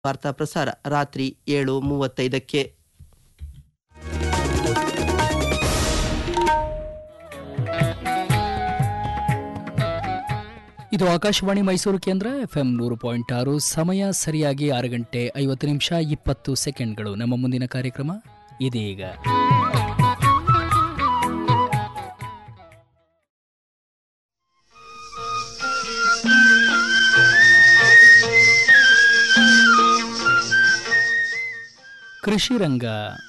ವಾರ್ತಾ ಪ್ರಸಾರ ರಾತ್ರಿ ಏಳು ಮೂವತ್ತೈದಕ್ಕೆ ಇದು ಆಕಾಶವಾಣಿ ಮೈಸೂರು ಕೇಂದ್ರ ಎಫ್ಎಂ ನೂರು ಪಾಯಿಂಟ್ ಆರು ಸಮಯ ಸರಿಯಾಗಿ ಆರು ಗಂಟೆ ಐವತ್ತು ನಿಮಿಷ ಇಪ್ಪತ್ತು ಸೆಕೆಂಡ್ಗಳು ನಮ್ಮ ಮುಂದಿನ ಕಾರ್ಯಕ್ರಮ ಇದೀಗ ಕೃಷಿ ರಂಗ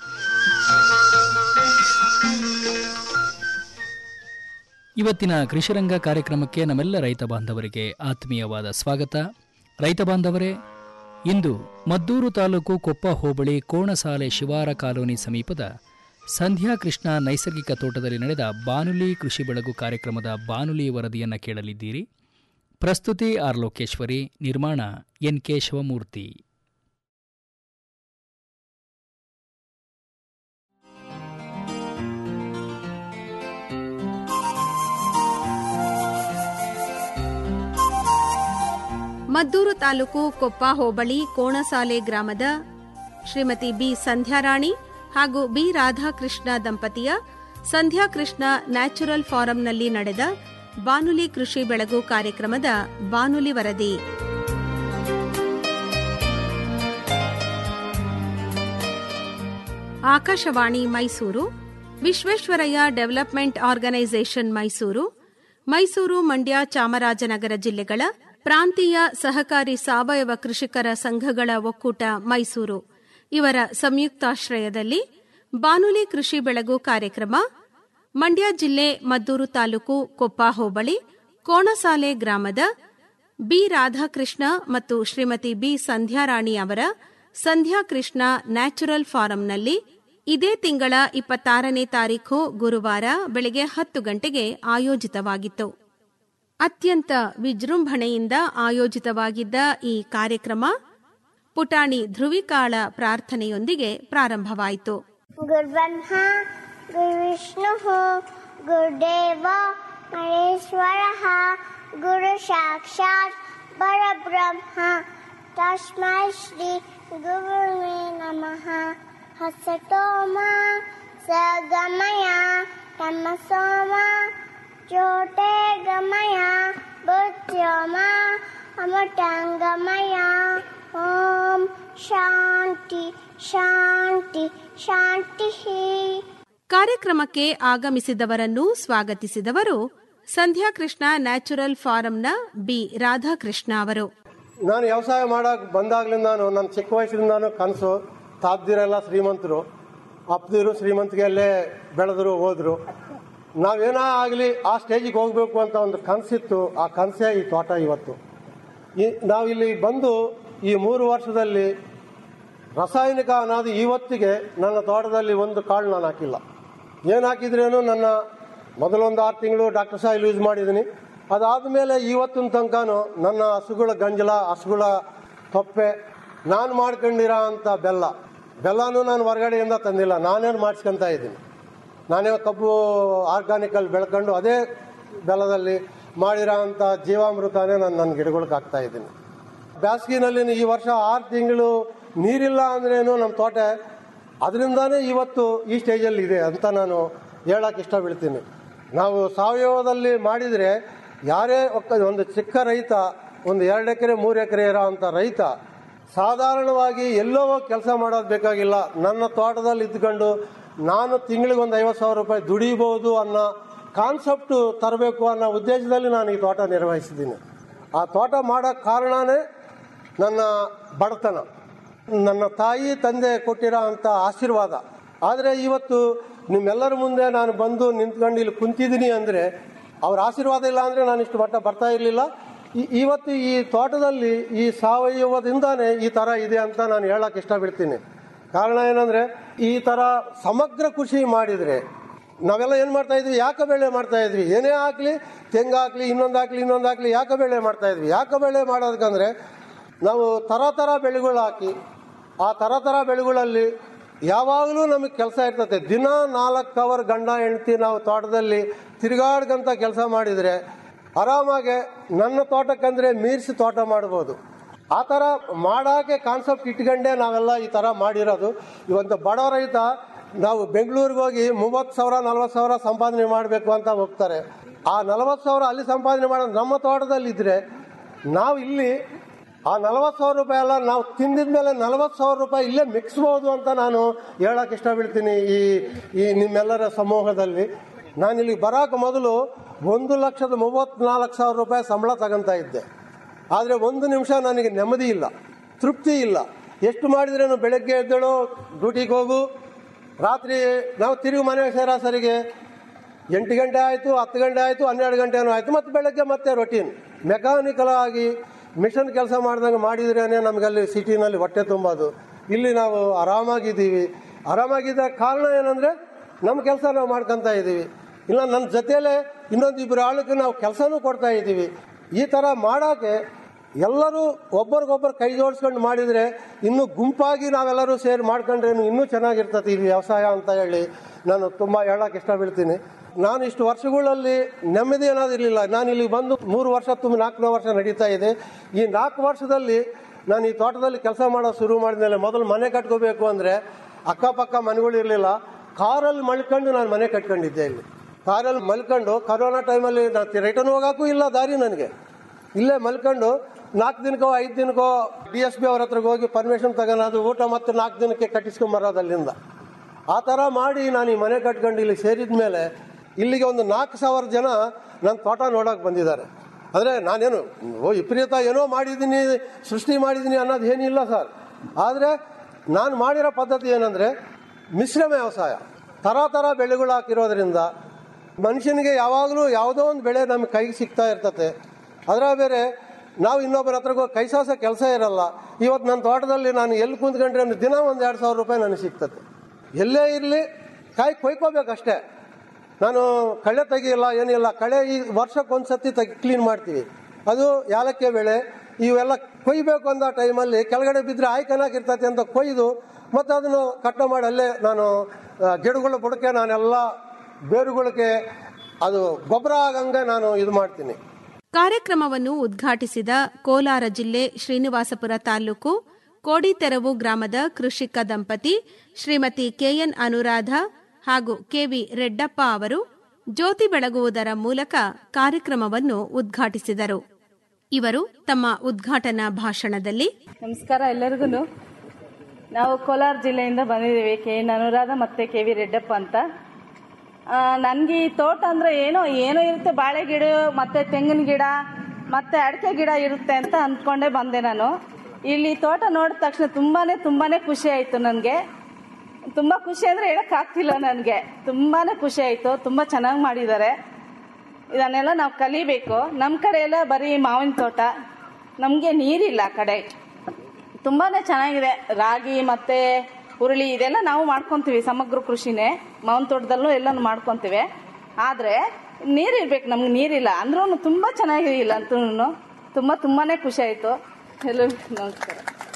ಇವತ್ತಿನ ಕೃಷಿರಂಗ ಕಾರ್ಯಕ್ರಮಕ್ಕೆ ನಮ್ಮೆಲ್ಲ ರೈತ ಬಾಂಧವರಿಗೆ ಆತ್ಮೀಯವಾದ ಸ್ವಾಗತ ರೈತ ಬಾಂಧವರೇ ಇಂದು ಮದ್ದೂರು ತಾಲೂಕು ಕೊಪ್ಪ ಹೋಬಳಿ ಕೋಣಸಾಲೆ ಶಿವಾರ ಕಾಲೋನಿ ಸಮೀಪದ ಸಂಧ್ಯಾ ಕೃಷ್ಣ ನೈಸರ್ಗಿಕ ತೋಟದಲ್ಲಿ ನಡೆದ ಬಾನುಲಿ ಕೃಷಿ ಬೆಳಗು ಕಾರ್ಯಕ್ರಮದ ಬಾನುಲಿ ವರದಿಯನ್ನು ಕೇಳಲಿದ್ದೀರಿ ಪ್ರಸ್ತುತಿ ಆರ್ ಲೋಕೇಶ್ವರಿ ನಿರ್ಮಾಣ ಎನ್ ಕೆ ಶಿವಮೂರ್ತಿ ಮದ್ದೂರು ತಾಲೂಕು ಕೊಪ್ಪ ಹೋಬಳಿ ಕೋಣಸಾಲೆ ಗ್ರಾಮದ ಶ್ರೀಮತಿ ಬಿ ಸಂಧ್ಯಾರಾಣಿ ಹಾಗೂ ಬಿ ರಾಧಾಕೃಷ್ಣ ದಂಪತಿಯ ಸಂಧ್ಯಾಕೃಷ್ಣ ನ್ಯಾಚುರಲ್ ಫಾರಂನಲ್ಲಿ ನಡೆದ ಬಾನುಲಿ ಕೃಷಿ ಬೆಳಗು ಕಾರ್ಯಕ್ರಮದ ಬಾನುಲಿ ವರದಿ ಆಕಾಶವಾಣಿ ಮೈಸೂರು ವಿಶ್ವೇಶ್ವರಯ್ಯ ಡೆವಲಪ್ಮೆಂಟ್ ಆರ್ಗನೈಸೇಷನ್ ಮೈಸೂರು ಮೈಸೂರು ಮಂಡ್ಯ ಚಾಮರಾಜನಗರ ಜಿಲ್ಲೆಗಳ ಪ್ರಾಂತೀಯ ಸಹಕಾರಿ ಸಾವಯವ ಕೃಷಿಕರ ಸಂಘಗಳ ಒಕ್ಕೂಟ ಮೈಸೂರು ಇವರ ಸಂಯುಕ್ತಾಶ್ರಯದಲ್ಲಿ ಬಾನುಲಿ ಕೃಷಿ ಬೆಳಗು ಕಾರ್ಯಕ್ರಮ ಮಂಡ್ಯ ಜಿಲ್ಲೆ ಮದ್ದೂರು ತಾಲೂಕು ಕೊಪ್ಪ ಹೋಬಳಿ ಕೋಣಸಾಲೆ ಗ್ರಾಮದ ಬಿ ರಾಧಾಕೃಷ್ಣ ಮತ್ತು ಶ್ರೀಮತಿ ಬಿ ಸಂಧ್ಯಾರಾಣಿ ಅವರ ಸಂಧ್ಯಾಕೃಷ್ಣ ನ್ಯಾಚುರಲ್ ಫಾರಂನಲ್ಲಿ ಇದೇ ತಿಂಗಳ ಇಪ್ಪತ್ತಾರನೇ ತಾರೀಖು ಗುರುವಾರ ಬೆಳಗ್ಗೆ ಹತ್ತು ಗಂಟೆಗೆ ಆಯೋಜಿತವಾಗಿತ್ತು ಅತ್ಯಂತ ವಿಜೃಂಭಣೆಯಿಂದ ಆಯೋಜಿತವಾಗಿದ್ದ ಈ ಕಾರ್ಯಕ್ರಮ ಪುಟಾಣಿ ಧ್ರುವಿಕಾಳ ಪ್ರಾರ್ಥನೆಯೊಂದಿಗೆ ಪ್ರಾರಂಭವಾಯಿತು गुरुब्रह्मा गुरुविष्णुः गुरुदेव महेश्वरः गुरुसाक्षात् परब्रह्म तस्मै श्री गुरुवे नमः हसतो मा सगमय तमसो मा ज्योते गमय बुद्ध्यो मा अमृतङ्गमय ॐ शान्ति ಶಾಂತಿ ಶಾಂತಿ ಕಾರ್ಯಕ್ರಮಕ್ಕೆ ಆಗಮಿಸಿದವರನ್ನು ಸ್ವಾಗತಿಸಿದವರು ಸಂಧ್ಯಾಕೃಷ್ಣ ನ್ಯಾಚುರಲ್ ಫಾರಂನ ಬಿ ರಾಧಾಕೃಷ್ಣ ಅವರು ನಾನು ವ್ಯವಸಾಯ ಮಾಡಕ್ಕೆ ಬಂದಾಗ್ಲಿಂದಾನು ನನ್ನ ಚಿಕ್ಕ ವಯಸ್ಸಿನಿಂದಾನು ಕನಸು ತಾದ್ದಿರೆಲ್ಲ ಶ್ರೀಮಂತರು ಅಪ್ಪದಿರು ಶ್ರೀಮಂತಿಗೆಲ್ಲೇ ಬೆಳೆದ್ರು ಹೋದ್ರು ನಾವೇನೋ ಆಗಲಿ ಆ ಸ್ಟೇಜಿಗೆ ಹೋಗಬೇಕು ಅಂತ ಒಂದು ಕನಸಿತ್ತು ಆ ಕನಸೇ ಈ ತೋಟ ಇವತ್ತು ಈ ನಾವಿಲ್ಲಿ ಬಂದು ಈ ಮೂರು ವರ್ಷದಲ್ಲಿ ರಾಸಾಯನಿಕ ಅನ್ನೋದು ಇವತ್ತಿಗೆ ನನ್ನ ತೋಟದಲ್ಲಿ ಒಂದು ಕಾಳು ನಾನು ಹಾಕಿಲ್ಲ ಏನು ಹಾಕಿದ್ರೇನು ನನ್ನ ಮೊದಲೊಂದು ಆರು ತಿಂಗಳು ಡಾಕ್ಟರ್ ಸಾಯಿಲ್ ಯೂಸ್ ಮಾಡಿದ್ದೀನಿ ಅದಾದ ಮೇಲೆ ಇವತ್ತಿನ ತನಕನೂ ನನ್ನ ಹಸುಗಳ ಗಂಜಲ ಹಸುಗಳ ತೊಪ್ಪೆ ನಾನು ಮಾಡ್ಕೊಂಡಿರೋ ಅಂಥ ಬೆಲ್ಲ ಬೆಲ್ಲನೂ ನಾನು ಹೊರಗಡೆಯಿಂದ ತಂದಿಲ್ಲ ನಾನೇನು ಮಾಡಿಸ್ಕೊಂತ ಇದ್ದೀನಿ ನಾನೇ ಕಬ್ಬು ಆರ್ಗಾನಿಕಲ್ಲಿ ಬೆಳ್ಕೊಂಡು ಅದೇ ಬೆಲ್ಲದಲ್ಲಿ ಮಾಡಿರೋ ಅಂಥ ಜೀವಾಮೃತನೇ ನಾನು ನನ್ನ ಗಿಡಗಳಿಗೆ ಹಾಕ್ತಾ ಇದ್ದೀನಿ ಬೇಸಿಗೆನಲ್ಲಿ ಈ ವರ್ಷ ಆರು ತಿಂಗಳು ನೀರಿಲ್ಲ ಅಂದ್ರೇನು ನಮ್ಮ ತೋಟ ಅದರಿಂದಾನೇ ಇವತ್ತು ಈ ಸ್ಟೇಜಲ್ಲಿ ಇದೆ ಅಂತ ನಾನು ಹೇಳಕ್ಕೆ ಇಷ್ಟ ಬೀಳ್ತೀನಿ ನಾವು ಸಾವಯವದಲ್ಲಿ ಮಾಡಿದರೆ ಯಾರೇ ಒಕ್ಕ ಒಂದು ಚಿಕ್ಕ ರೈತ ಒಂದು ಎರಡು ಎಕರೆ ಮೂರು ಎಕರೆ ಇರೋ ಅಂಥ ರೈತ ಸಾಧಾರಣವಾಗಿ ಎಲ್ಲೋ ಕೆಲಸ ಮಾಡೋದು ಬೇಕಾಗಿಲ್ಲ ನನ್ನ ತೋಟದಲ್ಲಿ ಇದ್ಕೊಂಡು ನಾನು ತಿಂಗಳಿಗೆ ಒಂದು ಐವತ್ತು ಸಾವಿರ ರೂಪಾಯಿ ದುಡಿಬೋದು ಅನ್ನೋ ಕಾನ್ಸೆಪ್ಟು ತರಬೇಕು ಅನ್ನೋ ಉದ್ದೇಶದಲ್ಲಿ ನಾನು ಈ ತೋಟ ನಿರ್ವಹಿಸಿದ್ದೀನಿ ಆ ತೋಟ ಮಾಡೋ ಕಾರಣನೇ ನನ್ನ ಬಡತನ ನನ್ನ ತಾಯಿ ತಂದೆ ಕೊಟ್ಟಿರೋ ಅಂಥ ಆಶೀರ್ವಾದ ಆದರೆ ಇವತ್ತು ನಿಮ್ಮೆಲ್ಲರ ಮುಂದೆ ನಾನು ಬಂದು ನಿಂತ್ಕೊಂಡು ಇಲ್ಲಿ ಕುಂತಿದ್ದೀನಿ ಅಂದರೆ ಅವ್ರ ಆಶೀರ್ವಾದ ಇಲ್ಲ ಅಂದರೆ ನಾನು ಇಷ್ಟು ಮಟ್ಟ ಬರ್ತಾ ಇರಲಿಲ್ಲ ಇವತ್ತು ಈ ತೋಟದಲ್ಲಿ ಈ ಸಾವಯವದಿಂದಾನೇ ಈ ಥರ ಇದೆ ಅಂತ ನಾನು ಹೇಳಕ್ಕೆ ಇಷ್ಟಪಡ್ತೀನಿ ಕಾರಣ ಏನಂದರೆ ಈ ಥರ ಸಮಗ್ರ ಕೃಷಿ ಮಾಡಿದರೆ ನಾವೆಲ್ಲ ಏನು ಮಾಡ್ತಾ ಇದ್ವಿ ಯಾಕೆ ಬೆಳೆ ಮಾಡ್ತಾ ಇದ್ವಿ ಏನೇ ಹಾಕ್ಲಿ ತೆಂಗು ಹಾಕ್ಲಿ ಇನ್ನೊಂದು ಹಾಕ್ಲಿ ಇನ್ನೊಂದು ಹಾಕ್ಲಿ ಯಾಕೆ ಬೆಳೆ ಮಾಡ್ತಾ ಇದ್ವಿ ಯಾಕೆ ಬೆಳೆ ಮಾಡೋದಕ್ಕಂದ್ರೆ ನಾವು ಥರ ಥರ ಬೆಳೆಗಳು ಹಾಕಿ ಆ ಥರ ಥರ ಬೆಳೆಗಳಲ್ಲಿ ಯಾವಾಗಲೂ ನಮಗೆ ಕೆಲಸ ಇರ್ತದೆ ದಿನ ನಾಲ್ಕು ಅವರ್ ಗಂಡ ಹೆಂಡ್ತಿ ನಾವು ತೋಟದಲ್ಲಿ ತಿರುಗಾಡ್ಕಂತ ಕೆಲಸ ಮಾಡಿದರೆ ಆರಾಮಾಗೆ ನನ್ನ ತೋಟಕ್ಕಂದ್ರೆ ಮೀರಿಸಿ ತೋಟ ಮಾಡ್ಬೋದು ಆ ಥರ ಮಾಡೋಕೆ ಕಾನ್ಸೆಪ್ಟ್ ಇಟ್ಕೊಂಡೇ ನಾವೆಲ್ಲ ಈ ಥರ ಮಾಡಿರೋದು ಇವತ್ತು ಬಡ ರೈತ ನಾವು ಬೆಂಗಳೂರಿಗೆ ಹೋಗಿ ಮೂವತ್ತು ಸಾವಿರ ನಲ್ವತ್ತು ಸಾವಿರ ಸಂಪಾದನೆ ಮಾಡಬೇಕು ಅಂತ ಹೋಗ್ತಾರೆ ಆ ನಲವತ್ತು ಸಾವಿರ ಅಲ್ಲಿ ಸಂಪಾದನೆ ಮಾಡೋದು ನಮ್ಮ ತೋಟದಲ್ಲಿದ್ದರೆ ನಾವು ಇಲ್ಲಿ ಆ ನಲವತ್ತು ಸಾವಿರ ರೂಪಾಯಿ ಎಲ್ಲ ನಾವು ತಿಂದಿದ ಮೇಲೆ ನಲವತ್ತು ಸಾವಿರ ರೂಪಾಯಿ ಇಲ್ಲೇ ಮಿಕ್ಸ್ಬೋದು ಅಂತ ನಾನು ಹೇಳಕ್ಕೆ ಇಷ್ಟಪಡ್ತೀನಿ ಈ ಈ ನಿಮ್ಮೆಲ್ಲರ ಸಮೂಹದಲ್ಲಿ ನಾನು ಇಲ್ಲಿ ಬರೋಕೆ ಮೊದಲು ಒಂದು ಲಕ್ಷದ ಮೂವತ್ತ್ನಾಲ್ಕು ಸಾವಿರ ರೂಪಾಯಿ ಸಂಬಳ ತಗೊಂತ ಇದ್ದೆ ಆದರೆ ಒಂದು ನಿಮಿಷ ನನಗೆ ನೆಮ್ಮದಿ ಇಲ್ಲ ತೃಪ್ತಿ ಇಲ್ಲ ಎಷ್ಟು ಮಾಡಿದ್ರೇನು ಬೆಳಗ್ಗೆ ಎದ್ದೇಳು ಡ್ಯೂಟಿಗೆ ಹೋಗು ರಾತ್ರಿ ನಾವು ತಿರುಗಿ ಮನೆ ಸರಾಸರಿಗೆ ಎಂಟು ಗಂಟೆ ಆಯಿತು ಹತ್ತು ಗಂಟೆ ಆಯಿತು ಹನ್ನೆರಡು ಗಂಟೆನೂ ಆಯಿತು ಮತ್ತು ಬೆಳಗ್ಗೆ ಮತ್ತೆ ರೊಟೀನ್ ಮೆಕ್ಯಾನಿಕಲ್ ಆಗಿ ಮಿಷನ್ ಕೆಲಸ ಮಾಡ್ದಂಗೆ ಮಾಡಿದ್ರೇ ನಮಗಲ್ಲಿ ಸಿಟಿನಲ್ಲಿ ಹೊಟ್ಟೆ ತುಂಬೋದು ಇಲ್ಲಿ ನಾವು ಆರಾಮಾಗಿದ್ದೀವಿ ಆರಾಮಾಗಿದ್ದ ಕಾರಣ ಏನಂದರೆ ನಮ್ಮ ಕೆಲಸ ನಾವು ಮಾಡ್ಕೊತಾ ಇದ್ದೀವಿ ಇಲ್ಲ ನನ್ನ ಜೊತೆಯಲ್ಲೇ ಇನ್ನೊಂದು ಇಬ್ಬರು ಆಳಕ್ಕೆ ನಾವು ಕೆಲಸನೂ ಕೊಡ್ತಾ ಇದ್ದೀವಿ ಈ ಥರ ಮಾಡೋಕ್ಕೆ ಎಲ್ಲರೂ ಒಬ್ಬರಿಗೊಬ್ಬರು ಕೈ ಜೋಡಿಸ್ಕೊಂಡು ಮಾಡಿದರೆ ಇನ್ನೂ ಗುಂಪಾಗಿ ನಾವೆಲ್ಲರೂ ಸೇರಿ ಮಾಡ್ಕೊಂಡ್ರೇನು ಇನ್ನೂ ಚೆನ್ನಾಗಿರ್ತದೆ ಈ ವ್ಯವಸಾಯ ಅಂತ ಹೇಳಿ ನಾನು ತುಂಬ ಹೇಳಕ್ಕೆ ಇಷ್ಟಪಡ್ತೀನಿ ನಾನು ಇಷ್ಟು ವರ್ಷಗಳಲ್ಲಿ ನೆಮ್ಮದಿ ಅನ್ನೋದಿರಲಿಲ್ಲ ನಾನು ಇಲ್ಲಿ ಬಂದು ಮೂರು ವರ್ಷ ತುಂಬ ನಾಲ್ಕನೇ ವರ್ಷ ನಡೀತಾ ಇದೆ ಈ ನಾಲ್ಕು ವರ್ಷದಲ್ಲಿ ನಾನು ಈ ತೋಟದಲ್ಲಿ ಕೆಲಸ ಮಾಡೋದು ಶುರು ಮಾಡಿದ್ಮೇಲೆ ಮೊದಲು ಮನೆ ಕಟ್ಕೋಬೇಕು ಅಂದರೆ ಅಕ್ಕಪಕ್ಕ ಮನೆಗಳು ಇರಲಿಲ್ಲ ಕಾರಲ್ಲಿ ಮಲ್ಕೊಂಡು ನಾನು ಮನೆ ಕಟ್ಕೊಂಡಿದ್ದೆ ಇಲ್ಲಿ ಕಾರಲ್ಲಿ ಮಲ್ಕೊಂಡು ಕರೋನಾ ಟೈಮಲ್ಲಿ ನಾನು ರಿಟರ್ನ್ ಹೋಗೋಕ್ಕೂ ಇಲ್ಲ ದಾರಿ ನನಗೆ ಇಲ್ಲೇ ಮಲ್ಕೊಂಡು ನಾಲ್ಕು ದಿನಕ್ಕೋ ಐದು ದಿನಕ್ಕೋ ಡಿ ಎಸ್ ಬಿ ಅವ್ರ ಹತ್ರಕ್ಕೆ ಹೋಗಿ ಪರ್ಮಿಷನ್ ತಗೊಳೋದು ಊಟ ಮತ್ತೆ ನಾಲ್ಕು ದಿನಕ್ಕೆ ಕಟ್ಟಿಸ್ಕೊಂಬರೋದು ಅಲ್ಲಿಂದ ಆ ಥರ ಮಾಡಿ ನಾನು ಈ ಮನೆ ಕಟ್ಕೊಂಡು ಇಲ್ಲಿ ಸೇರಿದ ಮೇಲೆ ಇಲ್ಲಿಗೆ ಒಂದು ನಾಲ್ಕು ಸಾವಿರ ಜನ ನನ್ನ ತೋಟ ನೋಡೋಕೆ ಬಂದಿದ್ದಾರೆ ಅಂದರೆ ನಾನೇನು ಓ ವಿಪರೀತ ಏನೋ ಮಾಡಿದ್ದೀನಿ ಸೃಷ್ಟಿ ಮಾಡಿದ್ದೀನಿ ಅನ್ನೋದು ಏನಿಲ್ಲ ಸರ್ ಆದರೆ ನಾನು ಮಾಡಿರೋ ಪದ್ಧತಿ ಏನಂದರೆ ಮಿಶ್ರ ವ್ಯವಸಾಯ ಥರ ಥರ ಬೆಳೆಗಳು ಹಾಕಿರೋದ್ರಿಂದ ಮನುಷ್ಯನಿಗೆ ಯಾವಾಗಲೂ ಯಾವುದೋ ಒಂದು ಬೆಳೆ ನಮಗೆ ಕೈಗೆ ಸಿಗ್ತಾ ಇರ್ತತೆ ಅದರ ಬೇರೆ ನಾವು ಇನ್ನೊಬ್ಬರ ಹತ್ರ ಹೋಗಿ ಕೈ ಸಾಸ ಕೆಲಸ ಇರಲ್ಲ ಇವತ್ತು ನನ್ನ ತೋಟದಲ್ಲಿ ನಾನು ಎಲ್ಲಿ ಕುಂತ್ಕೊಂಡ್ರೆ ದಿನ ಒಂದು ಎರಡು ಸಾವಿರ ರೂಪಾಯಿ ನನಗೆ ಸಿಗ್ತದೆ ಎಲ್ಲೇ ಇರಲಿ ಕಾಯಿ ಕೊಯ್ಕೋಬೇಕಷ್ಟೇ ನಾನು ಕಳೆ ತೆಗಿಯಲ್ಲ ಏನಿಲ್ಲ ಕಳೆ ಈ ವರ್ಷಕ್ಕೊಂದು ಸತಿ ತೆಗಿ ಕ್ಲೀನ್ ಮಾಡ್ತೀವಿ ಅದು ಯಾಲಕ್ಕೆ ಬೆಳೆ ಇವೆಲ್ಲ ಕೊಯ್ಬೇಕು ಅಂದ ಟೈಮಲ್ಲಿ ಕೆಳಗಡೆ ಬಿದ್ದರೆ ಆಯ್ಕನಾಗಿರ್ತೈತೆ ಅಂತ ಕೊಯ್ದು ಮತ್ತು ಅದನ್ನು ಕಟ್ಟ ಮಾಡಿ ಅಲ್ಲೇ ನಾನು ಆ, ಗಿಡಗಳ ಬುಡಕ್ಕೆ ನಾನೆಲ್ಲ ಬೇರುಗಳಿಗೆ ಅದು ಗೊಬ್ಬರ ಆಗಂಗೆ ನಾನು ಇದು ಮಾಡ್ತೀನಿ ಕಾರ್ಯಕ್ರಮವನ್ನು ಉದ್ಘಾಟಿಸಿದ ಕೋಲಾರ ಜಿಲ್ಲೆ ಶ್ರೀನಿವಾಸಪುರ ತಾಲೂಕು ಕೋಡಿತೆರವು ಗ್ರಾಮದ ಕೃಷಿಕ ದಂಪತಿ ಶ್ರೀಮತಿ ಕೆಎನ್ ಅನುರಾಧ ಹಾಗೂ ಕೆವಿ ರೆಡ್ಡಪ್ಪ ಅವರು ಜ್ಯೋತಿ ಬೆಳಗುವುದರ ಮೂಲಕ ಕಾರ್ಯಕ್ರಮವನ್ನು ಉದ್ಘಾಟಿಸಿದರು ಇವರು ತಮ್ಮ ಉದ್ಘಾಟನಾ ಭಾಷಣದಲ್ಲಿ ನಮಸ್ಕಾರ ಎಲ್ಲರಿಗೂ ನಾವು ಕೋಲಾರ ಜಿಲ್ಲೆಯಿಂದ ಬಂದಿದ್ದೀವಿ ಕೆ ಎನ್ ಅನುರಾಧ ಮತ್ತು ಕೆ ವಿ ರೆಡ್ಡಪ್ಪ ಅಂತ ನನಗೆ ಈ ತೋಟ ಅಂದರೆ ಏನೋ ಏನೋ ಇರುತ್ತೆ ಬಾಳೆ ಗಿಡ ಮತ್ತು ತೆಂಗಿನ ಗಿಡ ಮತ್ತು ಅಡಿಕೆ ಗಿಡ ಇರುತ್ತೆ ಅಂತ ಅಂದ್ಕೊಂಡೇ ಬಂದೆ ನಾನು ಇಲ್ಲಿ ತೋಟ ನೋಡಿದ ತಕ್ಷಣ ತುಂಬಾ ತುಂಬಾ ಖುಷಿ ಆಯಿತು ನನಗೆ ತುಂಬ ಖುಷಿ ಅಂದರೆ ಹೇಳೋಕ್ಕಾಗ್ತಿಲ್ಲ ನನಗೆ ತುಂಬಾ ಖುಷಿ ಆಯಿತು ತುಂಬ ಚೆನ್ನಾಗಿ ಮಾಡಿದ್ದಾರೆ ಇದನ್ನೆಲ್ಲ ನಾವು ಕಲಿಬೇಕು ನಮ್ಮ ಕಡೆ ಎಲ್ಲ ಬರೀ ಮಾವಿನ ತೋಟ ನಮಗೆ ನೀರಿಲ್ಲ ಆ ಕಡೆ ತುಂಬಾ ಚೆನ್ನಾಗಿದೆ ರಾಗಿ ಮತ್ತು ಹುರುಳಿ ಇದೆಲ್ಲ ನಾವು ಮಾಡ್ಕೊತೀವಿ ಸಮಗ್ರ ಕೃಷಿನೇ ಮಾವಿನ ತೋಟದಲ್ಲೂ ಎಲ್ಲನೂ ಮಾಡ್ಕೊತೀವಿ ಆದರೆ ನೀರು ಇರ್ಬೇಕು ನಮ್ಗೆ ನೀರಿಲ್ಲ ಅಂದ್ರೂ ತುಂಬ ಚೆನ್ನಾಗಿಲ್ಲ ಅಂತೂ ತುಂಬ ತುಂಬಾ ಖುಷಿ ಆಯಿತು ಎಲ್ಲರಿಗೂ ನಮಸ್ಕಾರ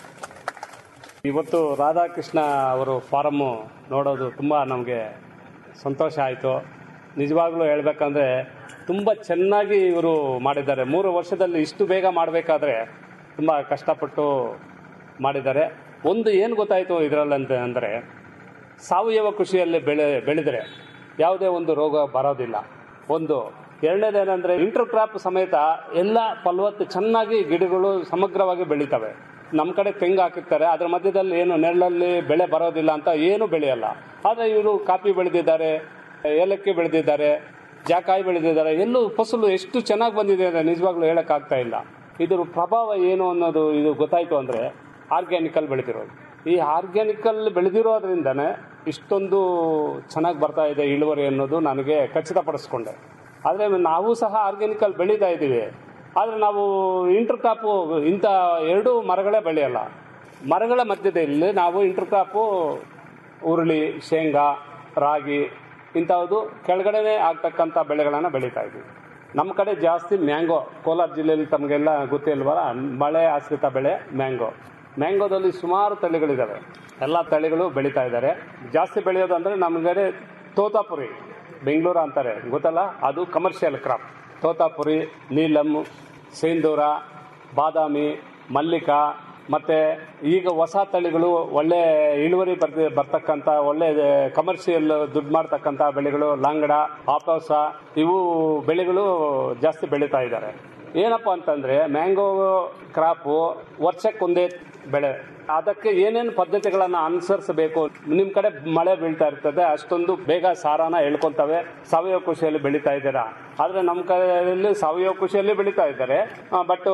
ಇವತ್ತು ರಾಧಾಕೃಷ್ಣ ಅವರು ಫಾರಮ್ಮು ನೋಡೋದು ತುಂಬ ನಮಗೆ ಸಂತೋಷ ಆಯಿತು ನಿಜವಾಗ್ಲೂ ಹೇಳ್ಬೇಕಂದ್ರೆ ತುಂಬ ಚೆನ್ನಾಗಿ ಇವರು ಮಾಡಿದ್ದಾರೆ ಮೂರು ವರ್ಷದಲ್ಲಿ ಇಷ್ಟು ಬೇಗ ಮಾಡಬೇಕಾದ್ರೆ ತುಂಬ ಕಷ್ಟಪಟ್ಟು ಮಾಡಿದ್ದಾರೆ ಒಂದು ಏನು ಗೊತ್ತಾಯಿತು ಇದರಲ್ಲಂತ ಅಂದರೆ ಸಾವಯವ ಕೃಷಿಯಲ್ಲಿ ಬೆಳೆ ಬೆಳೆದರೆ ಯಾವುದೇ ಒಂದು ರೋಗ ಬರೋದಿಲ್ಲ ಒಂದು ಎರಡನೇದೇನೆಂದರೆ ಇಂಟರ್ ಕ್ರಾಪ್ ಸಮೇತ ಎಲ್ಲ ಫಲವತ್ತು ಚೆನ್ನಾಗಿ ಗಿಡಗಳು ಸಮಗ್ರವಾಗಿ ಬೆಳೀತವೆ ನಮ್ಮ ಕಡೆ ತೆಂಗು ಹಾಕಿರ್ತಾರೆ ಅದ್ರ ಮಧ್ಯದಲ್ಲಿ ಏನು ನೆರಳಲ್ಲಿ ಬೆಳೆ ಬರೋದಿಲ್ಲ ಅಂತ ಏನು ಬೆಳೆಯಲ್ಲ ಆದರೆ ಇವರು ಕಾಫಿ ಬೆಳೆದಿದ್ದಾರೆ ಏಲಕ್ಕಿ ಬೆಳೆದಿದ್ದಾರೆ ಜಾಕಾಯಿ ಬೆಳೆದಿದ್ದಾರೆ ಎಲ್ಲೂ ಫಸಲು ಎಷ್ಟು ಚೆನ್ನಾಗಿ ಬಂದಿದೆ ಅಂದರೆ ನಿಜವಾಗ್ಲೂ ಹೇಳೋಕ್ಕಾಗ್ತಾ ಇಲ್ಲ ಇದ್ರ ಪ್ರಭಾವ ಏನು ಅನ್ನೋದು ಇದು ಗೊತ್ತಾಯಿತು ಅಂದರೆ ಆರ್ಗ್ಯಾನಿಕಲ್ ಬೆಳೆದಿರೋದು ಈ ಆರ್ಗ್ಯಾನಿಕಲ್ ಬೆಳೆದಿರೋದ್ರಿಂದನೇ ಇಷ್ಟೊಂದು ಚೆನ್ನಾಗಿ ಬರ್ತಾ ಇದೆ ಇಳುವರಿ ಅನ್ನೋದು ನನಗೆ ಖಚಿತಪಡಿಸ್ಕೊಂಡೆ ಆದರೆ ನಾವು ಸಹ ಆರ್ಗ್ಯಾನಿಕಲ್ ಬೆಳೀತಾ ಇದ್ದೀವಿ ಆದರೆ ನಾವು ಇಂಟರ್ ಕ್ರಾಪು ಇಂಥ ಎರಡೂ ಮರಗಳೇ ಬೆಳೆಯಲ್ಲ ಮರಗಳ ಮಧ್ಯದಲ್ಲಿ ನಾವು ಇಂಟರ್ ಕ್ರಾಪು ಉರುಳಿ ಶೇಂಗಾ ರಾಗಿ ಇಂಥದ್ದು ಕೆಳಗಡೆನೇ ಆಗ್ತಕ್ಕಂಥ ಬೆಳೆಗಳನ್ನು ಬೆಳೀತಾ ಇದ್ದೀವಿ ನಮ್ಮ ಕಡೆ ಜಾಸ್ತಿ ಮ್ಯಾಂಗೋ ಕೋಲಾರ ಜಿಲ್ಲೆಯಲ್ಲಿ ತಮಗೆಲ್ಲ ಗೊತ್ತಿಲ್ವಲ್ಲ ಮಳೆ ಆಶ್ರಿತ ಬೆಳೆ ಮ್ಯಾಂಗೋ ಮ್ಯಾಂಗೋದಲ್ಲಿ ಸುಮಾರು ತಳಿಗಳಿದ್ದಾವೆ ಎಲ್ಲ ತಳಿಗಳು ಬೆಳೀತಾ ಇದ್ದಾರೆ ಜಾಸ್ತಿ ಬೆಳೆಯೋದು ಅಂದರೆ ನಮಗಡೆ ತೋತಾಪುರಿ ಬೆಂಗಳೂರು ಅಂತಾರೆ ಗೊತ್ತಲ್ಲ ಅದು ಕಮರ್ಷಿಯಲ್ ಕ್ರಾಪ್ ತೋತಾಪುರಿ ನೀಲಮ್ ಸೇಂದೂರ ಬಾದಾಮಿ ಮಲ್ಲಿಕಾ ಮತ್ತೆ ಈಗ ಹೊಸ ತಳಿಗಳು ಒಳ್ಳೆ ಇಳುವರಿ ಬರ್ತ ಬರ್ತಕ್ಕಂಥ ಒಳ್ಳೆ ಕಮರ್ಷಿಯಲ್ ದುಡ್ಡು ಮಾಡ್ತಕ್ಕಂಥ ಬೆಳೆಗಳು ಲಾಂಗಡ ಆಪೋಸ ಇವು ಬೆಳೆಗಳು ಜಾಸ್ತಿ ಬೆಳೀತಾ ಇದ್ದಾರೆ ಏನಪ್ಪ ಅಂತಂದ್ರೆ ಮ್ಯಾಂಗೋ ಕ್ರಾಪು ವರ್ಷಕ್ಕೊಂದೇ ಬೆಳೆ ಅದಕ್ಕೆ ಏನೇನು ಪದ್ಧತಿಗಳನ್ನ ಅನುಸರಿಸಬೇಕು ನಿಮ್ ಕಡೆ ಮಳೆ ಬೀಳ್ತಾ ಇರ್ತದೆ ಅಷ್ಟೊಂದು ಬೇಗ ಸಾರಾನ ಎಳ್ಕೊಂತವೆ ಸಾವಯವ ಕೃಷಿಯಲ್ಲಿ ಬೆಳೀತಾ ಇದ್ದೀರಾ ಆದ್ರೆ ನಮ್ಮ ಕಡೆಯಲ್ಲಿ ಸಾವಯವ ಕೃಷಿಯಲ್ಲಿ ಬೆಳೀತಾ ಇದ್ದಾರೆ ಬಟ್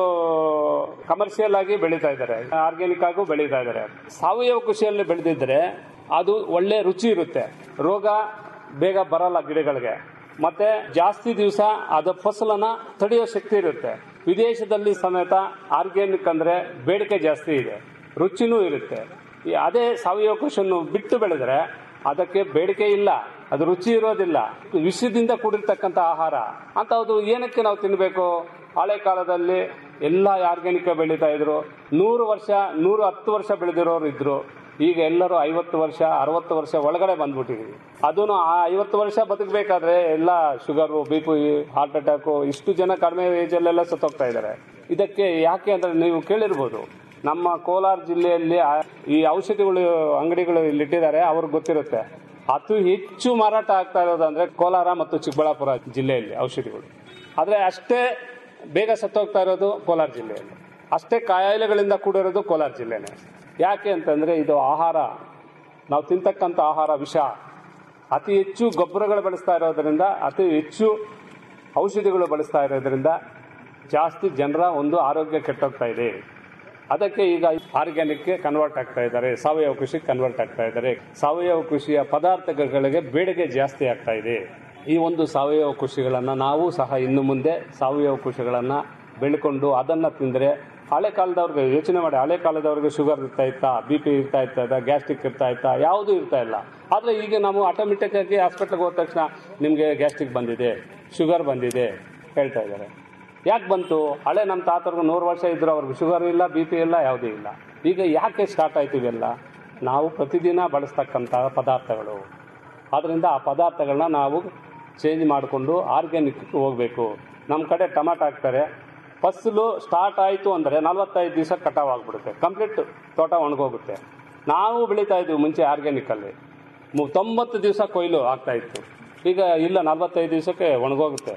ಕಮರ್ಷಿಯಲ್ ಆಗಿ ಬೆಳೀತಾ ಇದ್ದಾರೆ ಆರ್ಗ್ಯಾನಿಕ್ ಆಗು ಬೆಳೀತಾ ಇದ್ದಾರೆ ಸಾವಯವ ಕೃಷಿಯಲ್ಲಿ ಬೆಳೆದಿದ್ರೆ ಅದು ಒಳ್ಳೆ ರುಚಿ ಇರುತ್ತೆ ರೋಗ ಬೇಗ ಬರಲ್ಲ ಗಿಡಗಳಿಗೆ ಮತ್ತೆ ಜಾಸ್ತಿ ದಿವಸ ಅದ ಫಸಲನ್ನ ತಡೆಯೋ ಶಕ್ತಿ ಇರುತ್ತೆ ವಿದೇಶದಲ್ಲಿ ಸಮೇತ ಆರ್ಗ್ಯಾನಿಕ್ ಅಂದ್ರೆ ಬೇಡಿಕೆ ಜಾಸ್ತಿ ಇದೆ ರುಚಿನೂ ಇರುತ್ತೆ ಈ ಅದೇ ಸಾವಯವ ಕೃಷಿಯನ್ನು ಬಿಟ್ಟು ಬೆಳೆದ್ರೆ ಅದಕ್ಕೆ ಬೇಡಿಕೆ ಇಲ್ಲ ಅದು ರುಚಿ ಇರೋದಿಲ್ಲ ವಿಷದಿಂದ ಕೂಡಿರ್ತಕ್ಕಂಥ ಆಹಾರ ಅಂತ ಅದು ಏನಕ್ಕೆ ನಾವು ತಿನ್ನಬೇಕು ಹಳೆ ಕಾಲದಲ್ಲಿ ಎಲ್ಲ ಆರ್ಗ್ಯಾನಿಕ್ ಬೆಳೀತಾ ಇದ್ರು ನೂರು ವರ್ಷ ನೂರು ಹತ್ತು ವರ್ಷ ಬೆಳೆದಿರೋರು ಇದ್ರು ಈಗ ಎಲ್ಲರೂ ಐವತ್ತು ವರ್ಷ ಅರವತ್ತು ವರ್ಷ ಒಳಗಡೆ ಬಂದ್ಬಿಟ್ಟಿದೀವಿ ಅದನ್ನು ಆ ಐವತ್ತು ವರ್ಷ ಬದುಕಬೇಕಾದ್ರೆ ಎಲ್ಲ sugar B P heart attack ಇಷ್ಟು ಜನ ಕಡಿಮೆ ಏಜಲ್ಲೆಲ್ಲ ಸತ್ತೋಗ್ತಾ ಇದ್ದಾರೆ ಇದಕ್ಕೆ ಯಾಕೆ ಅಂದ್ರೆ ನೀವು ಕೇಳಿರ್ಬೋದು ನಮ್ಮ ಕೋಲಾರ ಜಿಲ್ಲೆಯಲ್ಲಿ ಆ- ಈ ಔಷಧಿಗಳು ಅಂಗಡಿಗಳು ಇಲ್ಲಿ ಇಟ್ಟಿದ್ದಾರೆ ಅವ್ರಿಗೆ ಗೊತ್ತಿರುತ್ತೆ ಅತಿ ಹೆಚ್ಚು ಮಾರಾಟ ಆಗ್ತಾ ಇರೋದಂದ್ರೆ ಕೋಲಾರ ಮತ್ತು ಚಿಕ್ಕಬಳ್ಳಾಪುರ ಜಿಲ್ಲೆಯಲ್ಲಿ ಔಷಧಿಗಳು ಆದ್ರೆ ಅಷ್ಟೇ ಬೇಗ ಸತ್ತೋಗ್ತಾ ಇರೋದು ಕೋಲಾರ ಜಿಲ್ಲೆಯಲ್ಲಿ ಅಷ್ಟೇ ಕಾಯಿಲೆಗಳಿಂದ ಕೂಡಿರೋದು ಕೋಲಾರ ಜಿಲ್ಲೆನೇ ಯಾಕೆ ಅಂತಂದ್ರೆ ಇದು ಆಹಾರ ನಾವು ತಿಂತಕ್ಕಂಥ ಆಹಾರ ವಿಷ ಅತಿ ಹೆಚ್ಚು ಗೊಬ್ಬರಗಳು ಬಳಸ್ತಾ ಇರೋದ್ರಿಂದ ಅತಿ ಹೆಚ್ಚು ಔಷಧಿಗಳು ಬಳಸ್ತಾ ಇರೋದ್ರಿಂದ ಜಾಸ್ತಿ ಜನರ ಒಂದು ಆರೋಗ್ಯ ಕೆಟ್ಟೋಗ್ತಾ ಇದೆ ಅದಕ್ಕೆ ಈಗ ಆರ್ಗ್ಯಾನಿಕ್ಗೆ ಕನ್ವರ್ಟ್ ಆಗ್ತಾ ಇದ್ದಾರೆ ಸಾವಯವ ಕೃಷಿ ಕನ್ವರ್ಟ್ ಆಗ್ತಾ ಇದ್ದಾರೆ ಸಾವಯವ ಕೃಷಿಯ ಪದಾರ್ಥಗಳಿಗೆ ಬೇಡಿಕೆ ಜಾಸ್ತಿ ಆಗ್ತಾ ಇದೆ ಈ ಒಂದು ಸಾವಯವ ಕೃಷಿಗಳನ್ನು ನಾವು ಸಹ ಇನ್ನು ಮುಂದೆ ಸಾವಯವ ಕೃಷಿಗಳನ್ನು ಬೆಳ್ಕೊಂಡು ಅದನ್ನು ತಿಂದರೆ ಹಳೆ ಕಾಲದವ್ರಿಗೆ ಯೋಚನೆ ಮಾಡಿ ಹಳೆ ಕಾಲದವ್ರಿಗೆ ಶುಗರ್ ಇರ್ತಾ ಇತ್ತಾ ಬಿ ಪಿ ಇರ್ತಾ ಇರ್ತದ ಗ್ಯಾಸ್ಟ್ರಿಕ್ ಇರ್ತಾ ಇತ್ತಾ ಯಾವುದೂ ಇರ್ತಾ ಇಲ್ಲ ಆದರೆ ಈಗ ನಾವು ಆಟೋಮೆಟಿಕ್ ಆಗಿ ಹಾಸ್ಪಿಟ್ಲ್ಗೆ ಹೋದ ತಕ್ಷಣ ನಿಮಗೆ ಗ್ಯಾಸ್ಟ್ರಿಕ್ ಬಂದಿದೆ ಶುಗರ್ ಬಂದಿದೆ ಹೇಳ್ತಾ ಇದ್ದಾರೆ ಯಾಕೆ ಬಂತು ಹಳೆ ನಮ್ಮ ತಾತರ್ಗು ನೂರು ವರ್ಷ ಇದ್ರು ಅವ್ರಿಗೆ ಶುಗರ್ ಇಲ್ಲ ಬಿ ಪಿ ಇಲ್ಲ ಯಾವುದೂ ಇಲ್ಲ ಈಗ ಯಾಕೆ ಸ್ಟಾರ್ಟ್ ಆಯ್ತು ಇವೆಲ್ಲ ನಾವು ಪ್ರತಿದಿನ ಬಳಸ್ತಕ್ಕಂಥ ಪದಾರ್ಥಗಳು ಆದ್ದರಿಂದ ಆ ಪದಾರ್ಥಗಳನ್ನ ನಾವು ಚೇಂಜ್ ಮಾಡಿಕೊಂಡು ಆರ್ಗ್ಯಾನಿಕ್ ಹೋಗಬೇಕು ನಮ್ಮ ಕಡೆ ಟೊಮಾಟೊ ಹಾಕ್ತಾರೆ ಫಸಲು ಸ್ಟಾರ್ಟ್ ಆಯಿತು ಅಂದರೆ ನಲವತ್ತೈದು ದಿವಸ ಕಟಾವ್ ಆಗಿಬಿಡುತ್ತೆ ಕಂಪ್ಲೀಟ್ ತೋಟ ಒಣಗೋಗುತ್ತೆ ನಾವು ಬೆಳೀತಾ ಇದ್ವಿ ಮುಂಚೆ ಆರ್ಗ್ಯಾನಿಕಲ್ಲಿ ಮು- ತೊಂಬತ್ತು ದಿವಸ ಕೊಯ್ಲು ಆಗ್ತಾ ಇತ್ತು ಈಗ ಇಲ್ಲ ನಲವತ್ತೈದು ದಿವಸಕ್ಕೆ ಒಣಗೋಗುತ್ತೆ